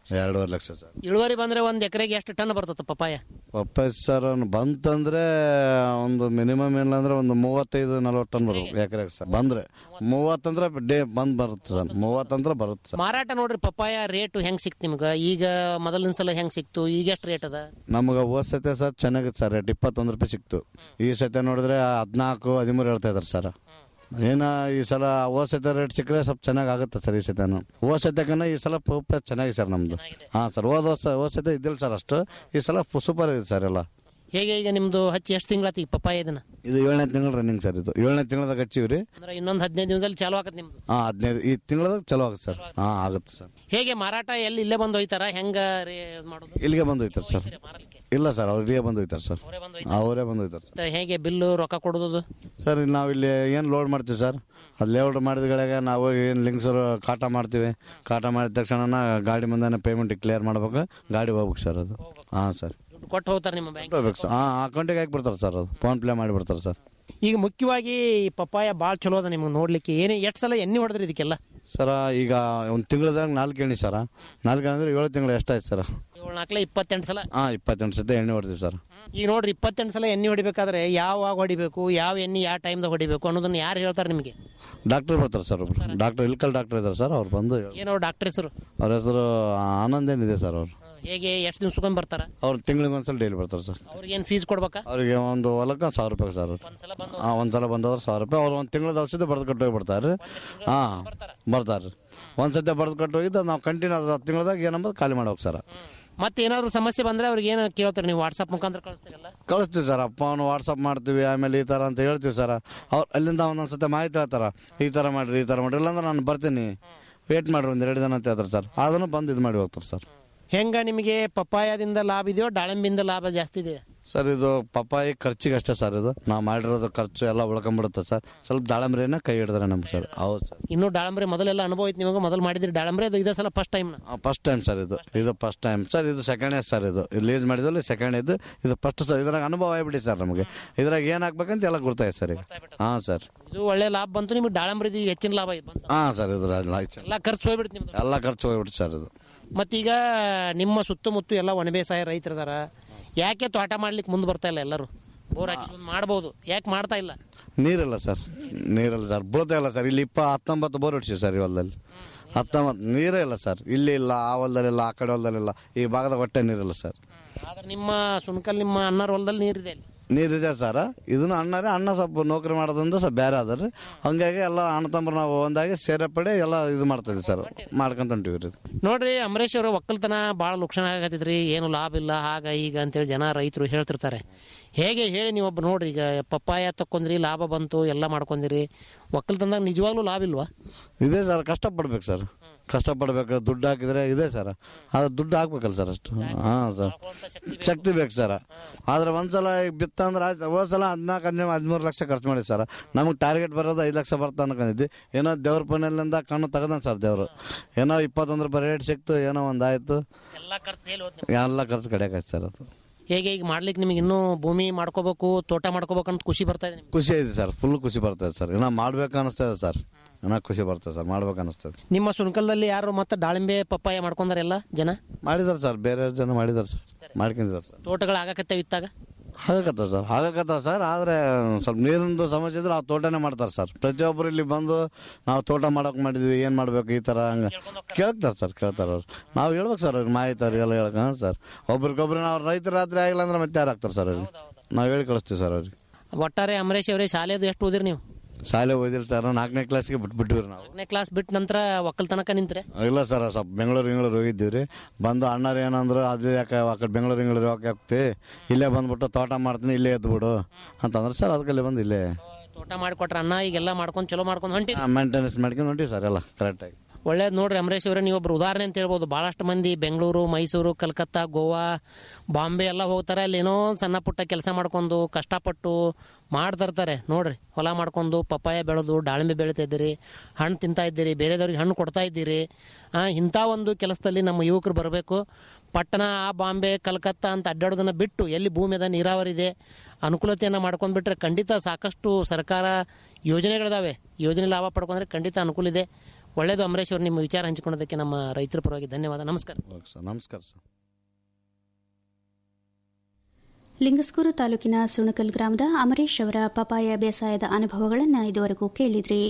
ಎರಡೂವರೆ ಲಕ್ಷ ಸರ್ ಇಳುವರಿ ಬಂದ್ರೆ ಒಂದ್ ಎಕರೆಗೆ ಎಷ್ಟು ಟನ್ ಬರ್ತದೆ ಪಪ್ಪಾಯ ಪಪ್ಪಾಯಿ ಸರ್ ಅವ್ನು ಬಂತಂದ್ರೆ ಒಂದು ಮಿನಿಮಮ್ ಇಲ್ಲ ಅಂದ್ರೆ ಒಂದು ಮೂವತ್ತೈದು ನಲ್ವತ್ತು ಟನ್ ಬರ್ಬೇಕು ಎಕರೆಗೆ ಸರ್ ಬಂದ್ರೆ ಮೂವತ್ತಂದ್ರೆ ಡೇ ಬಂದ್ ಬರುತ್ತೆ ಸರ್ ಮೂವತ್ತಂದ್ರೆ ಬರುತ್ತೆ ಸರ್ ಮಾರಾಟ ನೋಡ್ರಿ ಪಪ್ಪಾಯ ರೇಟ್ ಹೆಂಗ್ ಸಿಕ್ತು ನಿಮ್ಗ ಈಗ ಮೊದಲಿನ ಸಲ ಹೆಂಗ್ ಸಿಕ್ತು ಈಗ ಎಷ್ಟು ರೇಟ್ ಅದ ನಮ್ಗೆ ಹೋದ ಸತೆ ಸರ್ ಚೆನ್ನಾಗಿತ್ತು ಸರ್ ರೇಟ್ ಇಪ್ಪತ್ತೊಂದು ರೂಪಾಯಿ ಸಿಕ್ತು ಈ ಸತೆ ನೋಡಿದ್ರೆ ಹದಿನಾಲ್ಕು ಹದಿಮೂರು ಹೇಳ್ತಾ ಇದಾರೆ ಸರ್ ಏನ ಈ ಸಲ ಹೋದ ಸತೆ ರೇಟ್ ಸಿಕ್ಕರೆ ಸ್ವಲ್ಪ ಚೆನ್ನಾಗಿ ಆಗುತ್ತೆ ಸರ್ ಈ ಸತೆನು ಹೋದ ಸತೆಕನ್ನ ಈ ಸಲ ಪಪ್ಪಾಯ ಚೆನ್ನಾಗಿದೆ ಸರ್ ನಮ್ದು ಹಾಂ ಸರ್ ಹೋದ ವರ್ಷ ಹೋದ ಸತೆ ಇದ್ದಿಲ್ಲ ಸರ್ ಅಷ್ಟು ಈ ಸಲ ಸೂಪರ್ ಇದೆ ಸರ್ ಎಲ್ಲ ಹೇಗೆ ಈಗ ನಿಮ್ದು ಹಚ್ಚಿ ಎಷ್ಟು ತಿಂಗಳಾತಿ ಈ ಪಪ್ಪಾಯ ಇದನ್ನ ಇದು ಏಳನೇ ತಿಂಗಳು ರನ್ನಿಂಗ್ ಸರ್ ಇದು ಏಳನೇ ತಿಂಗಳದಾಗ ಹಚ್ಚಿವಿ ರೀ ಅಂದ್ರೆ ಇನ್ನೊಂದ್ ಹದಿನೈದು ದಿನದಲ್ಲಿ ಚಾಲು ಆಗತ್ತೆ ನಿಮ್ದು ಹಾಂ ಹದಿನೈದು ಈ ತಿಂಗಳದಾಗ ಚಲೋ ಆಗುತ್ತೆ ಸರ್ ಹಾಂ ಆಗುತ್ತೆ ಸರ್ ಹೇಗೆ ಮಾರಾಟ ಎಲ್ಲಿ ಇಲ್ಲೇ ಬಂದು ಹೋಯ್ತಾರ ಹೆಂಗ ರೇ- ಇದ್ ಮಾಡೋದು ಇಲ್ಲಿಗೆ ಬಂದು ಹೋಯ್ತಾರೆ ಸರ್ ಇಲ್ಲ ಸರ್ ಅವ್ರಿಗೆ ಬಂದು ಹೋಯ್ತಾರೆ ಸರ್ ಅವರೇ ಬಂದು ಹೋಯ್ತಾರೆ ಮತ್ತೆ ಹೇಗೆ ಬಿಲ್ಲು ರೊಕ್ಕ ಕೊಡೋದು ಸರ್ ಇಲ್ಲಿ ನಾವು ಇಲ್ಲಿ ಏನು ಲೋಡ್ ಮಾಡ್ತೀವಿ ಸರ್ ಅದು ಲೇಔಟ್ ಮಾಡಿದಗಳಿಗೆ ನಾವು ಏನು ಲಿಂಕ್ಸರು ಕಾಟ ಮಾಡ್ತೀವಿ ಕಾಟ ಮಾಡಿದ ತಕ್ಷಣ ಗಾಡಿ ಮುಂದೆ ಪೇಮೆಂಟ್ ಕ್ಲಿಯರ್ ಮಾಡ್ಬೇಕು ಗಾಡಿ ಹೋಗ್ಬೇಕು ಸರ್ ಅದು ಹಾಂ ಸರ್ ದುಡ್ಡು ಕೊಟ್ಟು ಹೋಗ್ತಾರೆ ನಿಮ್ಮ ಬ್ಯಾಂಕ್ ಹೋಗ್ಬೇಕು ಸರ್ ಹಾಂ ಅಕೌಂಟಿಗೆ ಹಾಕ್ಬಿಡ್ತಾರೆ ಸರ್ ಅದು ಫೋನ್ ಪ್ಲೇ ಮಾಡಿಬಿಡ್ತಾರೆ ಸರ್ ಈಗ ಮುಖ್ಯವಾಗಿ ಈ ಪಪ್ಪಾಯ ಭಾಳ ಚಲೋ ಅದ ನಿಮ್ಗೆ ನೋಡ್ಲಿಕ್ಕೆ ಏನೇ ಎಷ್ಟು ಸಲ ಎಣ್ಣೆ ಹೊಡೆದ್ರಿ ಇದಕ್ಕೆಲ್ಲ ಸರ ಈಗ ಒಂದು ತಿಂಗಳದಾಗ ನಾಲ್ಕು ಎಣ್ಣೆ ಸರ ನಾಲ್ಕು ಅಂದ್ರೆ ಏಳು ತಿಂಗಳು ಎಷ್ಟಾಯ್ತು ಸರ್ ಏಳು ನಾಲ್ಕಲೆ ಇಪ್ಪತ್ತೆಂಟು ಸಲ ಹಾಂ ಇಪ್ಪತ್ತೆಂಟು ಸತಿ ಎಣ್ಣೆ ಹೊಡ್ತೀವಿ ಸರ್ ಈಗ ನೋಡ್ರಿ ಇಪ್ಪತ್ತೆಂಟು ಸಲ ಎಣ್ಣೆ ಹೊಡಿಬೇಕಾದ್ರೆ ಯಾವಾಗ ಹೊಡಿಬೇಕು ಯಾವ ಎಣ್ಣೆ ಯಾವ ಟೈಮ್ದಾಗ ಹೊಡಿಬೇಕು ಅನ್ನೋದನ್ನ ಯಾರು ಹೇಳ್ತಾರೆ ನಿಮಗೆ ಡಾಕ್ಟರ್ ಬರ್ತಾರೆ ಸರ್ ಒಬ್ರು ಡಾಕ್ಟರ್ ಇಲ್ಕಲ್ ಡಾಕ್ಟರ್ ಇದ್ದಾರೆ ಸರ್ ಅವ್ರು ಬಂದು ಏನೋ ಡಾಕ್ಟರ್ ಹೆಸರು ಅವ್ರ ಹೆಸರು ಆನಂದ್ ಏನಿದೆ ಸರ್ ಅವ್ರು ಹೇಗೆ ಎಷ್ಟು ದಿವ್ಸಕ್ಕೊಮ್ಮೆ ಬರ್ತಾರ ಅವ್ರು ತಿಂಗಳಿಗೆ ಒಂದ್ಸಲ ಡೈಲಿ ಬರ್ತಾರೆ ಸರ್ ಅವ್ರಿಗೆ ಏನು ಫೀಸ್ ಕೊಡ್ಬೇಕಾ ಅವರಿಗೆ ಒಂದು ಹೊಲಕ್ಕೆ ಸಾವಿರ ರೂಪಾಯಿ ಸರ್ ಹಾಂ ಒಂದು ಸಲ ಬಂದವ್ರು ಸಾವಿರ ರೂಪಾಯಿ ಅವ್ರು ಒಂದು ತಿಂಗಳದ ಔಷಧಿ ಬರೆದು ಕೊಟ್ಟು ಹೋಗ್ಬಿಡ್ತಾರೆ ಹಾಂ ಬರ್ತಾರೆ ಒಂದು ಸತಿ ಬರೆದು ಕೊಟ್ಟು ಹೋಗಿದ್ದು ನಾವು ಕಂಟಿನ್ಯೂ ಅದು ತಿಂಗಳದಾಗ ಏನಂಬುದು ಖಾಲಿ ಮಾಡೋಕೆ ಸರ್ ಮತ್ತೆ ಏನಾದ್ರು ಸಮಸ್ಯೆ ಬಂದ್ರೆ ಅವ್ರಿಗೆ ಏನು ಕೇಳ್ತಾರೆ ನೀವು ವಾಟ್ಸಪ್ ಮುಖಾಂತರ ಕಳಿಸ್ತೀರಲ್ಲ ಕಳಿಸ್ತೀವಿ ಸರ್ ಅಪ್ಪ ಅವನು ವಾಟ್ಸಪ್ ಮಾಡ್ತೀವಿ ಆಮೇಲೆ ಈ ಥರ ಅಂತ ಹೇಳ್ತೀವಿ ಸರ್ ಅವ್ರು ಅಲ್ಲಿಂದ ಒಂದೊಂದು ಸತಿ ಮಾಹಿತಿ ಹೇಳ್ತಾರ ಈ ಥರ ಮಾಡಿರಿ ಈ ಥರ ಮಾಡಿರಿ ಇಲ್ಲಾಂದ್ರೆ ನಾನು ಬರ್ತೀನಿ ವೇಟ್ ಮಾಡ್ರಿ ಒಂದು ಎರಡು ದಿನ ಅಂತ ಹೇಳ್ತಾರೆ ಸರ್ ಅದನ್ನು ಬಂದು ಇದು ಮಾಡಿ ಹೋಗ್ತಾರೆ ಸರ್ ಹೆಂಗ ನಿಮಗೆ ಪಪ್ಪಾಯದಿಂದ ಲಾಭ ಇದೆಯೋ ದಾಳಿಂಬಿಂದ ಲಾಭ ಜಾಸ್ತಿ ಇದೆ ಸರ್ ಇದು ಪಪ್ಪಾಯಿ ಖರ್ಚಿಗೆ ಅಷ್ಟೇ ಸರ್ ಇದು ನಾವು ಮಾಡಿರೋದು ಖರ್ಚು ಎಲ್ಲ ಉಳ್ಕೊಂಬಿಡುತ್ತೆ ಸರ್ ಸ್ವಲ್ಪ ದಾಳಂಬ್ರಿನ ಕೈ ಹಿಡಿದ್ರೆ ನಮ್ಗೆ ಸರ್ ಹೌದು ಸರ್ ಇನ್ನು ದಾಳಂಬ್ರಿ ಮೊದಲೆಲ್ಲ ಅನುಭವ ಐತಿ ನಿಮಗೆ ಮೊದಲು ಮಾಡಿದ್ರಿ ದಾಳಂಬ್ರಿ ಅದು ಇದೇ ಸಲ first time first time sir ಇದು ಇದು ಫಸ್ಟ್ ಟೈಮ್ ಸರ್ ಇದು ಸೆಕೆಂಡ್ ಸರ್ ಇದು ಲೀಸ್ ಮಾಡಿದಲ್ಲಿ ಸೆಕೆಂಡ್ ಇದು ಇದು ಫಸ್ಟ್ ಸರ್ ಇದ್ರಾಗ ಅನುಭವ ಆಗ್ಬಿಡಿ ಸರ್ ನಮಗೆ ಇದ್ರಾಗ ಏನು ಹಾಕ್ಬೇಕಂತ ಎಲ್ಲ ಗೊತ್ತಾಯ್ತು ಸರ್ ಈಗ ಹಾಂ ಸರ್ ಇದು ಒಳ್ಳೆ ಲಾಭ ಬಂತು ನಿಮ್ಗೆ ದಾಳಂಬ್ರಿದು ಹೆಚ್ಚಿನ ಲಾಭ ಇದೆ ಬಂತು ಹಾಂ ಸರ್ ಇದು ಎಲ್ಲ ಖರ್ಚು ಹೋಗ್ಬಿಡ್ತು ನಿಮ್ದು ಎಲ್ಲ ಖರ್ಚು ಹೋಗ್ಬಿಟ್ಟು ಸರ್ ಇದು ಮತ್ತೀಗ ನಿಮ್ಮ ಸುತ್ತಮುತ್ತ ಎಲ್ಲ ಒಣ ಬೇಸಾಯ ರೈತರದಾರ ಯಾಕೆ ತೋಟ ಮಾಡ್ಲಿಕ್ಕೆ ಮುಂದೆ ಬರ್ತಾ ಇಲ್ಲ ಎಲ್ಲರೂ ಬೋರ್ ಹಾಕಿ ಮಾಡ್ಬೋದು ಯಾಕೆ ಮಾಡ್ತಾ ಇಲ್ಲ ನೀರಿಲ್ಲ ಸರ್ ನೀರಿಲ್ಲ ಸರ್ ಬೀಳ್ತಾ ಇಲ್ಲ ಸರ್ ಇಲ್ಲಿ ಇಪ್ಪ ಹತ್ತೊಂಬತ್ತು ಬೋರ್ ಹೊಡ್ಸಿ ಸರ್ ಈ ಹೊಲದಲ್ಲಿ ಹತ್ತೊಂಬತ್ತು ನೀರೇ ಇಲ್ಲ ಸರ್ ಇಲ್ಲಿ ಇಲ್ಲ ಆ ಹೊಲದಲ್ಲಿಲ್ಲ ಆ ಕಡೆ ಹೊಲದಲ್ಲಿಲ್ಲ ಈ ಭಾಗದಾಗ ಒಟ್ಟೆ ನೀರಿಲ್ಲ ಸರ್ ಆದ್ರೆ ನಿಮ್ಮ ಸುಣಕಲ್ ನಿಮ್ಮ ಅಣ್ಣರ ಹೊಲದಲ್ಲಿ ನೀರಿದೆ ಅಲ್ಲಿ ನೀರಿದೆ ಸರ್ ಇದನ್ನ ಅಣ್ಣರೇ ಅಣ್ಣ ಸ್ವಲ್ಪ ನೌಕರಿ ಮಾಡೋದ್ರಿಂದ ಸ್ವಲ್ಪ ಬೇರೆ ಅದ ಹಂಗಾಗಿ ಎಲ್ಲ ಅಣ್ಣ ತಮ್ಮ ನಾವು ಒಂದಾಗಿ ಸೇರಪಡೆ ಎಲ್ಲ ಇದು ಮಾಡ್ತಾ ಇದೀವಿ ಸರ್ ಮಾಡ್ಕೊಂತ ಹೊಂಟಿವಿ ರೀ ನೋಡ್ರಿ ಅಂಬರೀಶ್ ಅವರು ಒಕ್ಕಲ್ತನ ಭಾಳ ಲಕ್ಷಣ ಆಗತ್ತಿದ್ರಿ ಏನು ಲಾಭ ಇಲ್ಲ ಹಾಗ ಈಗ ಅಂತೇಳಿ ಜನ ರೈತರು ಹೇಳ್ತಿರ್ತಾರೆ ಹೇಗೆ ಹೇಳಿ ನೀವೊಬ್ಬ ನೋಡ್ರಿ ಈಗ ಪಪ್ಪಾಯ ತಕ್ಕೊಂಡ್ರಿ ಲಾಭ ಬಂತು ಎಲ್ಲ ಮಾಡ್ಕೊಂದಿರಿ ಒಕ್ಕಲ್ತನದಾಗ ನಿಜವಾಗ್ಲೂ ಲಾಭ ಇಲ್ವಾ ಇದೆ ಸರ್ ಕಷ್ಟಪಡ್ಬೇಕು ಸರ್ ಕಷ್ಟಪಡ್ಬೇಕು ದುಡ್ಡು ಹಾಕಿದ್ರೆ ಇದೆ ಸರ್ ಆದ್ರೆ ದುಡ್ಡು ಹಾಕ್ಬೇಕಲ್ಲ ಸರ್ ಅಷ್ಟು ಹಾಂ ಸರ್ ಶಕ್ತಿ ಬೇಕು ಸರ್ ಆದ್ರೆ ಒಂದ್ಸಲ ಈಗ ಬಿತ್ತ ಅಂದ್ರೆ ಆಯ್ತು ಹೋದ್ ಸಲ ಹದಿನಾಲ್ಕು ಹದಿನೈದು ಹದಿಮೂರು ಲಕ್ಷ ಖರ್ಚು ಮಾಡಿ ಸರ್ ನಮ್ಗೆ ಟಾರ್ಗೆಟ್ ಬರೋದು ಐದು ಲಕ್ಷ ಬರ್ತಾ ಅನ್ಕೊಂಡಿದ್ವಿ ಏನೋ ದೇವ್ರ ಪುಣ್ಯಲಿಂದ ಕಣ್ಣು ತೆಗ್ದಾನ ಸರ್ ದೇವರು ಏನೋ ಇಪ್ಪತ್ತೊಂದು ರೂಪಾಯಿ ರೇಟ್ ಸಿಕ್ತು ಏನೋ ಒಂದು ಆಯ್ತು ಎಲ್ಲ ಖರ್ಚು ಹೇಳಿ ಎಲ್ಲ ಖರ್ಚು ಕಡೆಯಾಕ ಸರ್ ಅದು ಹೇಗೆ ಈಗ ಮಾಡ್ಲಿಕ್ಕೆ ನಿಮಗೆ ಇನ್ನೂ ಭೂಮಿ ಮಾಡ್ಕೋಬೇಕು ತೋಟ ಮಾಡ್ಕೋಬೇಕು ಅಂತ ಖುಷಿ ಬರ್ತಾ ಇದೆ ನಿಮ್ಗೆ ಖುಷಿ ಐತೆ ಸರ್ ಫುಲ್ ಖುಷಿ ಬರ್ತದೆ ಸರ್ ಏನೋ ಮಾಡ್ಬೇಕು ಅನಿಸ್ತದೆ ಸರ್ ಏನೋ ಖುಷಿ ಬರ್ತದೆ ಸರ್ ಮಾಡ್ಬೇಕು ಅನಿಸ್ತದೆ ನಿಮ್ಮ ಸುಣಕಲ್ದಲ್ಲಿ ಯಾರು ಮತ್ತೆ ದಾಳಿಂಬೆ ಪಪ್ಪಾಯ ಮಾಡ್ಕೊಂಡಾರ ಎಲ್ಲ ಜನ ಮಾಡಿದಾರೆ ಸರ್ ಬೇರೆ ಜನ ಮಾಡಿದಾರೆ ಸರ್ ಮಾಡ್ಕೊಂಡಿದ್ದಾರೆ ಸರ್ ತೋಟಗಳು ಆಗಕತ್ತೇವೆ ಇತ್ತಾಗ ಆಗಕತ್ತಾವ ಸರ್ ಆಗಕತ್ತಾವ ಸರ್ ಆದರೆ ಸ್ವಲ್ಪ ನೀರಿಂದು ಸಮಸ್ಯೆ ಇದ್ರೆ ಆ ತೋಟನೇ ಮಾಡ್ತಾರೆ ಸರ್ ಪ್ರತಿಯೊಬ್ಬರು ಇಲ್ಲಿ ಬಂದು ನಾವು ತೋಟ ಮಾಡೋಕೆ ಮಾಡಿದ್ವಿ ಏನು ಮಾಡ್ಬೇಕು ಈ ಥರ ಹಂಗೆ ಕೇಳ್ತಾರೆ ಸರ್ ಕೇಳ್ತಾರೆ ಅವ್ರು ನಾವು ಹೇಳ್ಬೇಕು ಸರ್ ಅವ್ರಿಗೆ ಮಾಹಿತಿ ಅವ್ರಿಗೆ ಎಲ್ಲ ಹೇಳ್ಕ ಹಾಂ ಸರ್ ಒಬ್ರಿಗೊಬ್ರು ನಾವು ರೈತರ ರಾತ್ರಿ ಆಗಿಲ್ಲ ಅಂದ್ರೆ ಮತ್ತೆ ಯಾರು ಆಗ್ತಾರೆ ಸರ್ ಅವ್ರಿಗೆ ನಾವು ಹೇಳಿ ಕಳಿಸ್ತೀವಿ ಸರ್ ಅವ್ರಿಗೆ ಒಟ್ಟಾರೆ ಅಮರೇಶ್ ಅವರೇ ಶಾಲೆದು ಎಷ್ಟು ಓದಿರಿ ನೀವು ಶಾಲೆ ಓದಿಲ್ಲ ಸರ್ ನಾಲ್ಕನೇ ಕ್ಲಾಸ್ಗೆ ಬಿಟ್ಬಿಟ್ಟಿವ್ರಿ ನಾವು ನಾಲ್ಕನೇ ಕ್ಲಾಸ್ ಬಿಟ್ಟು ನಂತರ ಒಕ್ಕಲ್ತನಕ ನಿಂತ್ರೆ ಇಲ್ಲ ಸರ್ ಸ್ವಲ್ಪ ಬೆಂಗಳೂರು ಬೆಂಗಳೂರು ಹೋಗಿದ್ದೀವಿ ರೀ ಬಂದು ಅಣ್ಣರು ಏನಂದ್ರು ಅದು ಯಾಕೆ ಆ ಕಡೆ ಬೆಂಗಳೂರು ಬೆಂಗಳೂರು ಯಾಕೆ ಹೋಗ್ತಿ ಇಲ್ಲೇ ಬಂದ್ಬಿಟ್ಟು ತೋಟ ಮಾಡ್ತೀನಿ ಇಲ್ಲೇ ಎದ್ದು ಬಿಡು ಅಂತಂದ್ರೆ ಸರ್ ಅದಕ್ಕೆ ಬಂದು ಇಲ್ಲೇ ತೋಟ ಮಾಡಿಕೊಟ್ರ ಅನ್ನ ಈಗೆಲ್ಲ ಮಾಡ್ಕೊಂಡು ಚಲೋ ಮಾಡ್ಕೊಂಡು ಹೊಂಟಿ ಮೇಂಟೆನೆನ್ಸ್ ಮಾಡ್ಕೊಂಡು ಹೊಂಟಿವಿ ಸರ್ ಎಲ್ಲ ಕರೆಕ್ಟಾಗಿ ಒಳ್ಳೇದು ನೋಡ್ರಿ ಅಮರೇಶ್ ಅವರೇ ನೀವೊಬ್ರು ಉದಾಹರಣೆ ಅಂತ ಹೇಳ್ಬೋದು ಭಾಳಷ್ಟು ಮಂದಿ ಬೆಂಗಳೂರು ಮೈಸೂರು ಕಲ್ಕತ್ತಾ ಗೋವಾ ಬಾಂಬೆ ಎಲ್ಲ ಹೋಗ್ತಾರೆ ಅಲ್ಲಿ ಏನೋ ಸಣ್ಣ ಪುಟ್ಟ ಕೆಲಸ ಮಾಡ್ಕೊಂಡು ಕಷ್ಟಪಟ್ಟು ಮಾಡ್ತಿರ್ತಾರೆ ನೋಡ್ರಿ ಹೊಲ ಮಾಡ್ಕೊಂಡು ಪಪ್ಪಾಯ ಬೆಳೆದು ದಾಳಿಂಬೆ ಬೆಳೀತಾ ಇದ್ದೀರಿ ಹಣ್ಣು ತಿಂತಾ ಇದ್ದೀರಿ ಬೇರೆದವ್ರಿಗೆ ಹಣ್ಣು ಕೊಡ್ತಾ ಇದ್ದೀರಿ ಆ, ಇಂಥ ಒಂದು ಕೆಲಸದಲ್ಲಿ ನಮ್ಮ ಯುವಕರು ಬರಬೇಕು ಪಟ್ಟಣ ಆ ಬಾಂಬೆ ಕಲ್ಕತ್ತಾ ಅಂತ ಅಡ್ಡಾಡೋದನ್ನ ಬಿಟ್ಟು ಎಲ್ಲಿ ಭೂಮಿ ಅದ ನೀರಾವರಿ ಇದೆ ಅನುಕೂಲತೆಯನ್ನು ಮಾಡ್ಕೊಂಡ್ಬಿಟ್ರೆ ಖಂಡಿತ ಸಾಕಷ್ಟು ಸರ್ಕಾರ ಯೋಜನೆಗಳಿದಾವೆ ಯೋಜನೆ ಲಾಭ ಪಡ್ಕೊಂಡ್ರೆ ಖಂಡಿತ ಅನುಕೂಲ ಇದೆ ಒಳ್ಳೆಯದು ಅಮರೇಶ್ ಅವರು ನಿಮ್ಮ ವಿಚಾರ ಹಂಚಿಕೊಳ್ಳೋದಕ್ಕೆ ನಮ್ಮ ರೈತರ ಪರವಾಗಿ ಧನ್ಯವಾದ ನಮಸ್ಕಾರ ಸರ್ ನಮಸ್ಕಾರ ಸರ್ ಲಿಂಗಸ್ಕೂರು ತಾಲೂಕಿನ ಸುಣಕಲ್ ಗ್ರಾಮದ ಅಮರೇಶ್ ಅವರ ಪಪಾಯ ಬೇಸಾಯದ ಅನುಭವಗಳನ್ನು ಇದುವರೆಗೂ ಕೇಳಿದ್ರಿ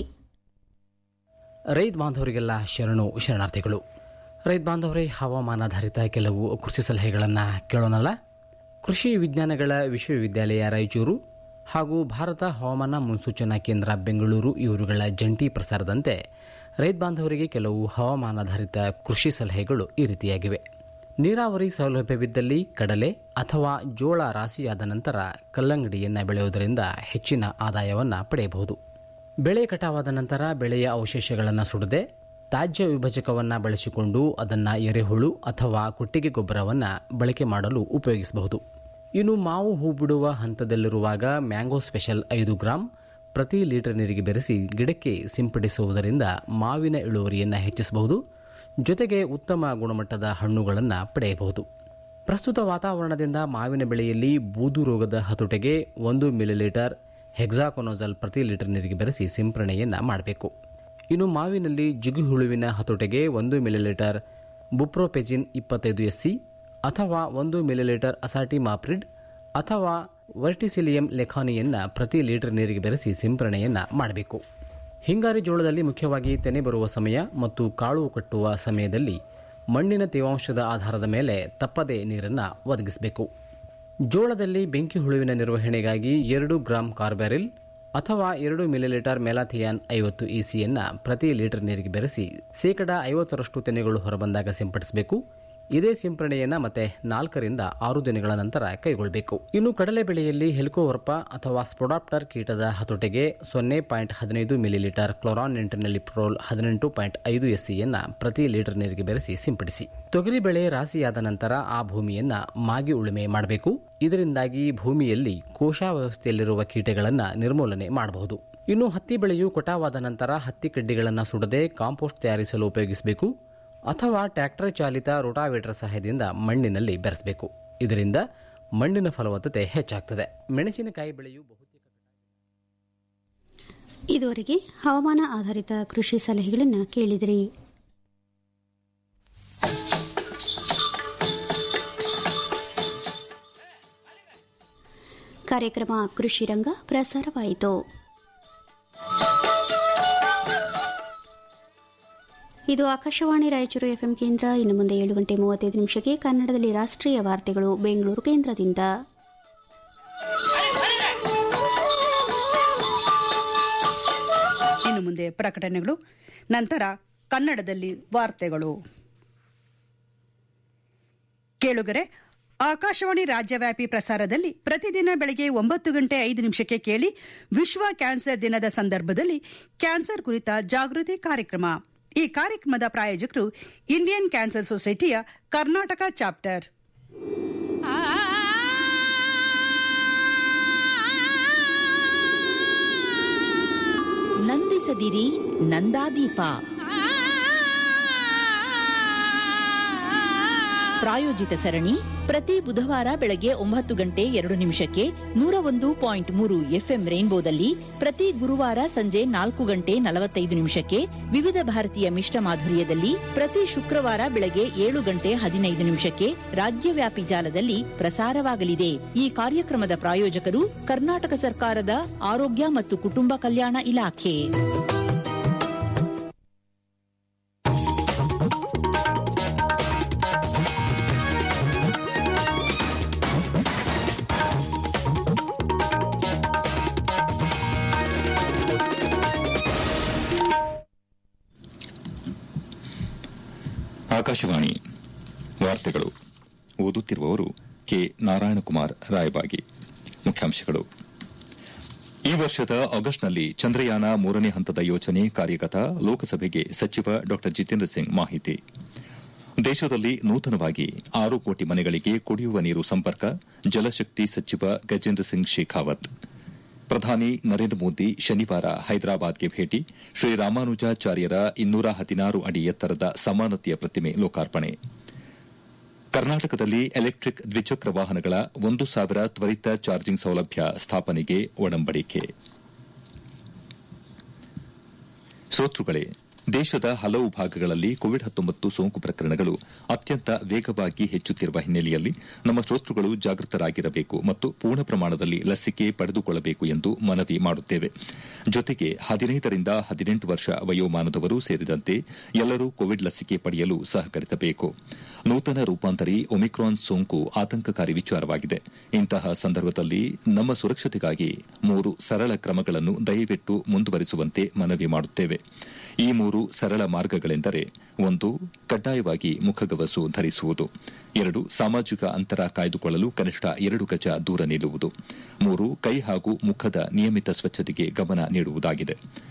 ರೈತ ಬಾಂಧವರಿಗೆಲ್ಲ ಶರಣು ಶರಣಾರ್ಥಿಗಳು ರೈತ ಬಾಂಧವರೇ ಹವಾಮಾನಾಧಾರಿತ ಕೆಲವು ಕೃಷಿ ಸಲಹೆಗಳನ್ನು ಕೇಳೋಣಲ್ಲ ಕೃಷಿ ವಿಜ್ಞಾನಗಳ ವಿಶ್ವವಿದ್ಯಾಲಯ ರಾಯಚೂರು ಹಾಗೂ ಭಾರತ ಹವಾಮಾನ ಮುನ್ಸೂಚನಾ ಕೇಂದ್ರ ಬೆಂಗಳೂರು ಇವರುಗಳ ಜಂಟಿ ಪ್ರಸಾರದಂತೆ ರೈತ ಬಾಂಧವರಿಗೆ ಕೆಲವು ಹವಾಮಾನಾಧಾರಿತ ಕೃಷಿ ಸಲಹೆಗಳು ಈ ರೀತಿಯಾಗಿವೆ ನೀರಾವರಿ ಸೌಲಭ್ಯವಿದ್ದಲ್ಲಿ ಕಡಲೆ ಅಥವಾ ಜೋಳ ರಾಶಿಯಾದ ನಂತರ ಕಲ್ಲಂಗಡಿಯನ್ನು ಬೆಳೆಯುವುದರಿಂದ ಹೆಚ್ಚಿನ ಆದಾಯವನ್ನು ಪಡೆಯಬಹುದು ಬೆಳೆ ಕಟಾವಾದ ನಂತರ ಬೆಳೆಯ ಅವಶೇಷಗಳನ್ನು ಸುಡದೆ ತ್ಯಾಜ್ಯ ವಿಭಜಕವನ್ನು ಬಳಸಿಕೊಂಡು ಅದನ್ನು ಎರೆಹುಳು ಅಥವಾ ಕೊಟ್ಟಿಗೆ ಗೊಬ್ಬರವನ್ನು ಬಳಕೆ ಮಾಡಲು ಉಪಯೋಗಿಸಬಹುದು ಇನ್ನು ಮಾವು ಹೂ ಬಿಡುವ ಹಂತದಲ್ಲಿರುವಾಗ ಮ್ಯಾಂಗೋ ಸ್ಪೆಷಲ್ ಐದು ಗ್ರಾಂ ಪ್ರತಿ ಲೀಟರ್ ನೀರಿಗೆ ಬೆರೆಸಿ ಗಿಡಕ್ಕೆ ಸಿಂಪಡಿಸುವುದರಿಂದ ಮಾವಿನ ಇಳುವರಿಯನ್ನು ಹೆಚ್ಚಿಸಬಹುದು ಜೊತೆಗೆ ಉತ್ತಮ ಗುಣಮಟ್ಟದ ಹಣ್ಣುಗಳನ್ನು ಪಡೆಯಬಹುದು ಪ್ರಸ್ತುತ ವಾತಾವರಣದಿಂದ ಮಾವಿನ ಬೆಳೆಯಲ್ಲಿ ಬೂದು ರೋಗದ ಹತೋಟೆಗೆ ಒಂದು ಮಿಲಿಲೀಟರ್ ಹೆಕ್ಸಾಕೊನೋಜಲ್ ಪ್ರತಿ ಲೀಟರ್ ನೀರಿಗೆ ಬೆರೆಸಿ ಸಿಂಪರಣೆಯನ್ನು ಮಾಡಬೇಕು ಇನ್ನು ಮಾವಿನಲ್ಲಿ ಜಿಗುಹುಳುವಿನ ಹತೋಟೆಗೆ ಒಂದು ಮಿಲಿಲೀಟರ್ ಬುಪ್ರೋಪೆಜಿನ್ ಇಪ್ಪತ್ತೈದು ಎಸ್ಸಿ ಅಥವಾ ಒಂದು ಮಿಲಿಲೀಟರ್ ಅಸಾಟಿ ಮಾಪ್ರಿಡ್ ಅಥವಾ ವರ್ಟಿಸಿಲಿಯಂ ಲೆಖಾನಿಯನ್ನು ಪ್ರತಿ ಲೀಟರ್ ನೀರಿಗೆ ಬೆರೆಸಿ ಸಿಂಪರಣೆಯನ್ನು ಮಾಡಬೇಕು ಹಿಂಗಾರಿ ಜೋಳದಲ್ಲಿ ಮುಖ್ಯವಾಗಿ ತೆನೆ ಬರುವ ಸಮಯ ಮತ್ತು ಕಾಳು ಕಟ್ಟುವ ಸಮಯದಲ್ಲಿ ಮಣ್ಣಿನ ತೇವಾಂಶದ ಆಧಾರದ ಮೇಲೆ ತಪ್ಪದೇ ನೀರನ್ನು ಒದಗಿಸಬೇಕು ಜೋಳದಲ್ಲಿ ಬೆಂಕಿ ಹುಳುವಿನ ನಿರ್ವಹಣೆಗಾಗಿ ಎರಡು ಗ್ರಾಂ ಕಾರ್ಬ್ಯಾರಿಲ್ ಅಥವಾ ಎರಡು ಮಿಲಿಲೀಟರ್ ಮೆಲಾಥಿಯಾನ್ ಐವತ್ತು ಇಸಿಯನ್ನು ಪ್ರತಿ ಲೀಟರ್ ನೀರಿಗೆ ಬೆರೆಸಿ ಶೇಕಡ ಐವತ್ತರಷ್ಟು ತೆನೆಗಳು ಹೊರಬಂದಾಗ ಸಿಂಪಡಿಸಬೇಕು ಇದೇ ಸಿಂಪರಣೆಯನ್ನು ಮತ್ತೆ ನಾಲ್ಕರಿಂದ ಆರು ದಿನಗಳ ನಂತರ ಕೈಗೊಳ್ಳಬೇಕು ಇನ್ನು ಕಡಲೆ ಬೆಳೆಯಲ್ಲಿ ಹೆಲಿಕೋವರ್ಪ ಅಥವಾ ಸ್ಪೊಡಾಪ್ಟರ್ ಕೀಟದ ಹತೋಟೆಗೆ ಸೊನ್ನೆ ಪಾಯಿಂಟ್ ಹದಿನೈದು ಮಿಲಿಲೀಟರ್ ಕ್ಲೋರಾನ್ ಪ್ರೋಲ್ ಹದಿನೆಂಟು ಪಾಯಿಂಟ್ ಐದು ಎಸ್ಸಿಯನ್ನು ಪ್ರತಿ ಲೀಟರ್ ನೀರಿಗೆ ಬೆರೆಸಿ ಸಿಂಪಡಿಸಿ ತೊಗರಿ ಬೆಳೆ ರಾಶಿಯಾದ ನಂತರ ಆ ಭೂಮಿಯನ್ನ ಮಾಗಿ ಉಳುಮೆ ಮಾಡಬೇಕು ಇದರಿಂದಾಗಿ ಭೂಮಿಯಲ್ಲಿ ಕೋಶಾವ್ಯವಸ್ಥೆಯಲ್ಲಿರುವ ಕೀಟಗಳನ್ನು ನಿರ್ಮೂಲನೆ ಮಾಡಬಹುದು ಇನ್ನು ಹತ್ತಿ ಬೆಳೆಯು ಕೊಟಾವಾದ ನಂತರ ಹತ್ತಿ ಕಡ್ಡಿಗಳನ್ನು ಸುಡದೆ ಕಾಂಪೋಸ್ಟ್ ತಯಾರಿಸಲು ಉಪಯೋಗಿಸಬೇಕು ಅಥವಾ ಟ್ರ್ಯಾಕ್ಟರ್ ಚಾಲಿತ ರೋಟಾವೇಟರ್ ಸಹಾಯದಿಂದ ಮಣ್ಣಿನಲ್ಲಿ ಬೆರೆಸಬೇಕು ಇದರಿಂದ ಮಣ್ಣಿನ ಫಲವತ್ತತೆ ಹೆಚ್ಚಾಗ್ತದೆ ಮೆಣಸಿನಕಾಯಿ ಬೆಳೆಯು ಬಹುತೇಕ ಇದುವರೆಗೆ ಹವಾಮಾನ ಆಧಾರಿತ ಕೃಷಿ ಸಲಹೆಗಳನ್ನು ಕೇಳಿದಿರಿ ಕಾರ್ಯಕ್ರಮ ಕೃಷಿ ರಂಗ ಪ್ರಸಾರವಾಯಿತು ಇದು ಆಕಾಶವಾಣಿ ರಾಯಚೂರು ಎಫ್ಎಂ ಕೇಂದ್ರ ಇನ್ನು ಮುಂದೆ ಏಳು ಗಂಟೆ ಮೂವತ್ತೈದು ನಿಮಿಷಕ್ಕೆ ಕನ್ನಡದಲ್ಲಿ ರಾಷ್ಟ್ರೀಯ ವಾರ್ತೆಗಳು ಬೆಂಗಳೂರು ಕೇಂದ್ರದಿಂದ ಇನ್ನು ಮುಂದೆ ಪ್ರಕಟಣೆಗಳು ನಂತರ ಕನ್ನಡದಲ್ಲಿ ವಾರ್ತೆಗಳು ಕೇಳುಗರೆ ಆಕಾಶವಾಣಿ ರಾಜ್ಯವ್ಯಾಪಿ ಪ್ರಸಾರದಲ್ಲಿ ಪ್ರತಿದಿನ ಬೆಳಗ್ಗೆ ಒಂಬತ್ತು ಗಂಟೆ ಐದು ನಿಮಿಷಕ್ಕೆ ಕೇಳಿ ವಿಶ್ವ ಕ್ಯಾನ್ಸರ್ ದಿನದ ಸಂದರ್ಭದಲ್ಲಿ ಕ್ಯಾನ್ಸರ್ ಕುರಿತ ಜಾಗೃತಿ ಕಾರ್ಯಕ್ರಮ ಈ ಕಾರ್ಯಕ್ರಮದ ಪ್ರಾಯೋಜಕರು ಇಂಡಿಯನ್ ಕ್ಯಾನ್ಸರ್ ಸೊಸೈಟಿಯ ಕರ್ನಾಟಕ ಚಾಪ್ಟರ್ ನಂದಿಸದಿರಿ ನಂದಾದೀಪ ಪ್ರಾಯೋಜಿತ ಸರಣಿ ಪ್ರತಿ ಬುಧವಾರ ಬೆಳಗ್ಗೆ ಒಂಬತ್ತು ಗಂಟೆ ಎರಡು ನಿಮಿಷಕ್ಕೆ ನೂರ ಒಂದು ಪಾಯಿಂಟ್ ಮೂರು ಎಫ್ಎಂ ರೈನ್ಬೋದಲ್ಲಿ ಪ್ರತಿ ಗುರುವಾರ ಸಂಜೆ ನಾಲ್ಕು ಗಂಟೆ ನಲವತ್ತೈದು ನಿಮಿಷಕ್ಕೆ ವಿವಿಧ ಭಾರತೀಯ ಮಿಶ್ರ ಮಾಧುರ್ಯದಲ್ಲಿ ಪ್ರತಿ ಶುಕ್ರವಾರ ಬೆಳಗ್ಗೆ ಏಳು ಗಂಟೆ ಹದಿನೈದು ನಿಮಿಷಕ್ಕೆ ರಾಜ್ಯವ್ಯಾಪಿ ಜಾಲದಲ್ಲಿ ಪ್ರಸಾರವಾಗಲಿದೆ ಈ ಕಾರ್ಯಕ್ರಮದ ಪ್ರಾಯೋಜಕರು ಕರ್ನಾಟಕ ಸರ್ಕಾರದ ಆರೋಗ್ಯ ಮತ್ತು ಕುಟುಂಬ ಕಲ್ಯಾಣ ಇಲಾಖೆ ಆಕಾಶವಾಣಿ ವಾರ್ತೆಗಳು ಓದುತ್ತಿರುವವರು ಕೆ ನಾರಾಯಣಕುಮಾರ್ ರಾಯಬಾಗಿ ಮುಖ್ಯಾಂಶಗಳು ಈ ವರ್ಷದ ಆಗಸ್ಟ್ನಲ್ಲಿ ಚಂದ್ರಯಾನ ಮೂರನೇ ಹಂತದ ಯೋಜನೆ ಕಾರ್ಯಗತ ಲೋಕಸಭೆಗೆ ಸಚಿವ ಡಾ ಜಿತೇಂದ್ರ ಸಿಂಗ್ ಮಾಹಿತಿ ದೇಶದಲ್ಲಿ ನೂತನವಾಗಿ ಆರು ಕೋಟಿ ಮನೆಗಳಿಗೆ ಕುಡಿಯುವ ನೀರು ಸಂಪರ್ಕ ಜಲಶಕ್ತಿ ಸಚಿವ ಗಜೇಂದ್ರ ಸಿಂಗ್ ಶೇಖಾವತ್ ಪ್ರಧಾನಿ ನರೇಂದ್ರ ಮೋದಿ ಶನಿವಾರ ಹೈದರಾಬಾದ್ಗೆ ಭೇಟಿ ಶ್ರೀರಾಮಾನುಜಾಚಾರ್ಯರ ಇನ್ನೂರ ಹದಿನಾರು ಅಡಿ ಎತ್ತರದ ಸಮಾನತೆಯ ಪ್ರತಿಮೆ ಲೋಕಾರ್ಪಣೆ ಕರ್ನಾಟಕದಲ್ಲಿ ಎಲೆಕ್ಟಿಕ್ ದ್ವಿಚಕ್ರ ವಾಹನಗಳ ಒಂದು ಸಾವಿರ ತ್ವರಿತ ಚಾರ್ಜಿಂಗ್ ಸೌಲಭ್ಯ ಸ್ಥಾಪನೆಗೆ ಒಡಂಬಡಿಕೆ ಶ್ರೋತೃಗಳೇ ದೇಶದ ಹಲವು ಭಾಗಗಳಲ್ಲಿ ಕೋವಿಡ್ ಹತ್ತೊಂಬತ್ತು ಸೋಂಕು ಪ್ರಕರಣಗಳು ಅತ್ಯಂತ ವೇಗವಾಗಿ ಹೆಚ್ಚುತ್ತಿರುವ ಹಿನ್ನೆಲೆಯಲ್ಲಿ ನಮ್ಮ ಶ್ರೋತೃಗಳು ಜಾಗೃತರಾಗಿರಬೇಕು ಮತ್ತು ಪೂರ್ಣ ಪ್ರಮಾಣದಲ್ಲಿ ಲಸಿಕೆ ಪಡೆದುಕೊಳ್ಳಬೇಕು ಎಂದು ಮನವಿ ಮಾಡುತ್ತೇವೆ ಜೊತೆಗೆ ಹದಿನೈದರಿಂದ ಹದಿನೆಂಟು ವರ್ಷ ವಯೋಮಾನದವರು ಸೇರಿದಂತೆ ಎಲ್ಲರೂ ಕೋವಿಡ್ ಲಸಿಕೆ ಪಡೆಯಲು ಸಹಕರಿಸಬೇಕು ನೂತನ ರೂಪಾಂತರಿ ಒಮಿಕ್ರಾನ್ ಸೋಂಕು ಆತಂಕಕಾರಿ ವಿಚಾರವಾಗಿದೆ ಇಂತಹ ಸಂದರ್ಭದಲ್ಲಿ ನಮ್ಮ ಸುರಕ್ಷತೆಗಾಗಿ ಮೂರು ಸರಳ ಕ್ರಮಗಳನ್ನು ದಯವಿಟ್ಟು ಮುಂದುವರಿಸುವಂತೆ ಮನವಿ ಮಾಡುತ್ತೇವೆ ಈ ಮೂರು ಸರಳ ಮಾರ್ಗಗಳೆಂದರೆ ಒಂದು ಕಡ್ಡಾಯವಾಗಿ ಮುಖಗವಸು ಧರಿಸುವುದು ಎರಡು ಸಾಮಾಜಿಕ ಅಂತರ ಕಾಯ್ದುಕೊಳ್ಳಲು ಕನಿಷ್ಠ ಎರಡು ಗಜ ದೂರ ನಿಲ್ಲುವುದು ಮೂರು ಕೈ ಹಾಗೂ ಮುಖದ ನಿಯಮಿತ ಸ್ವಚ್ಛತೆಗೆ ಗಮನ ನೀಡುವುದಾಗಿದೆ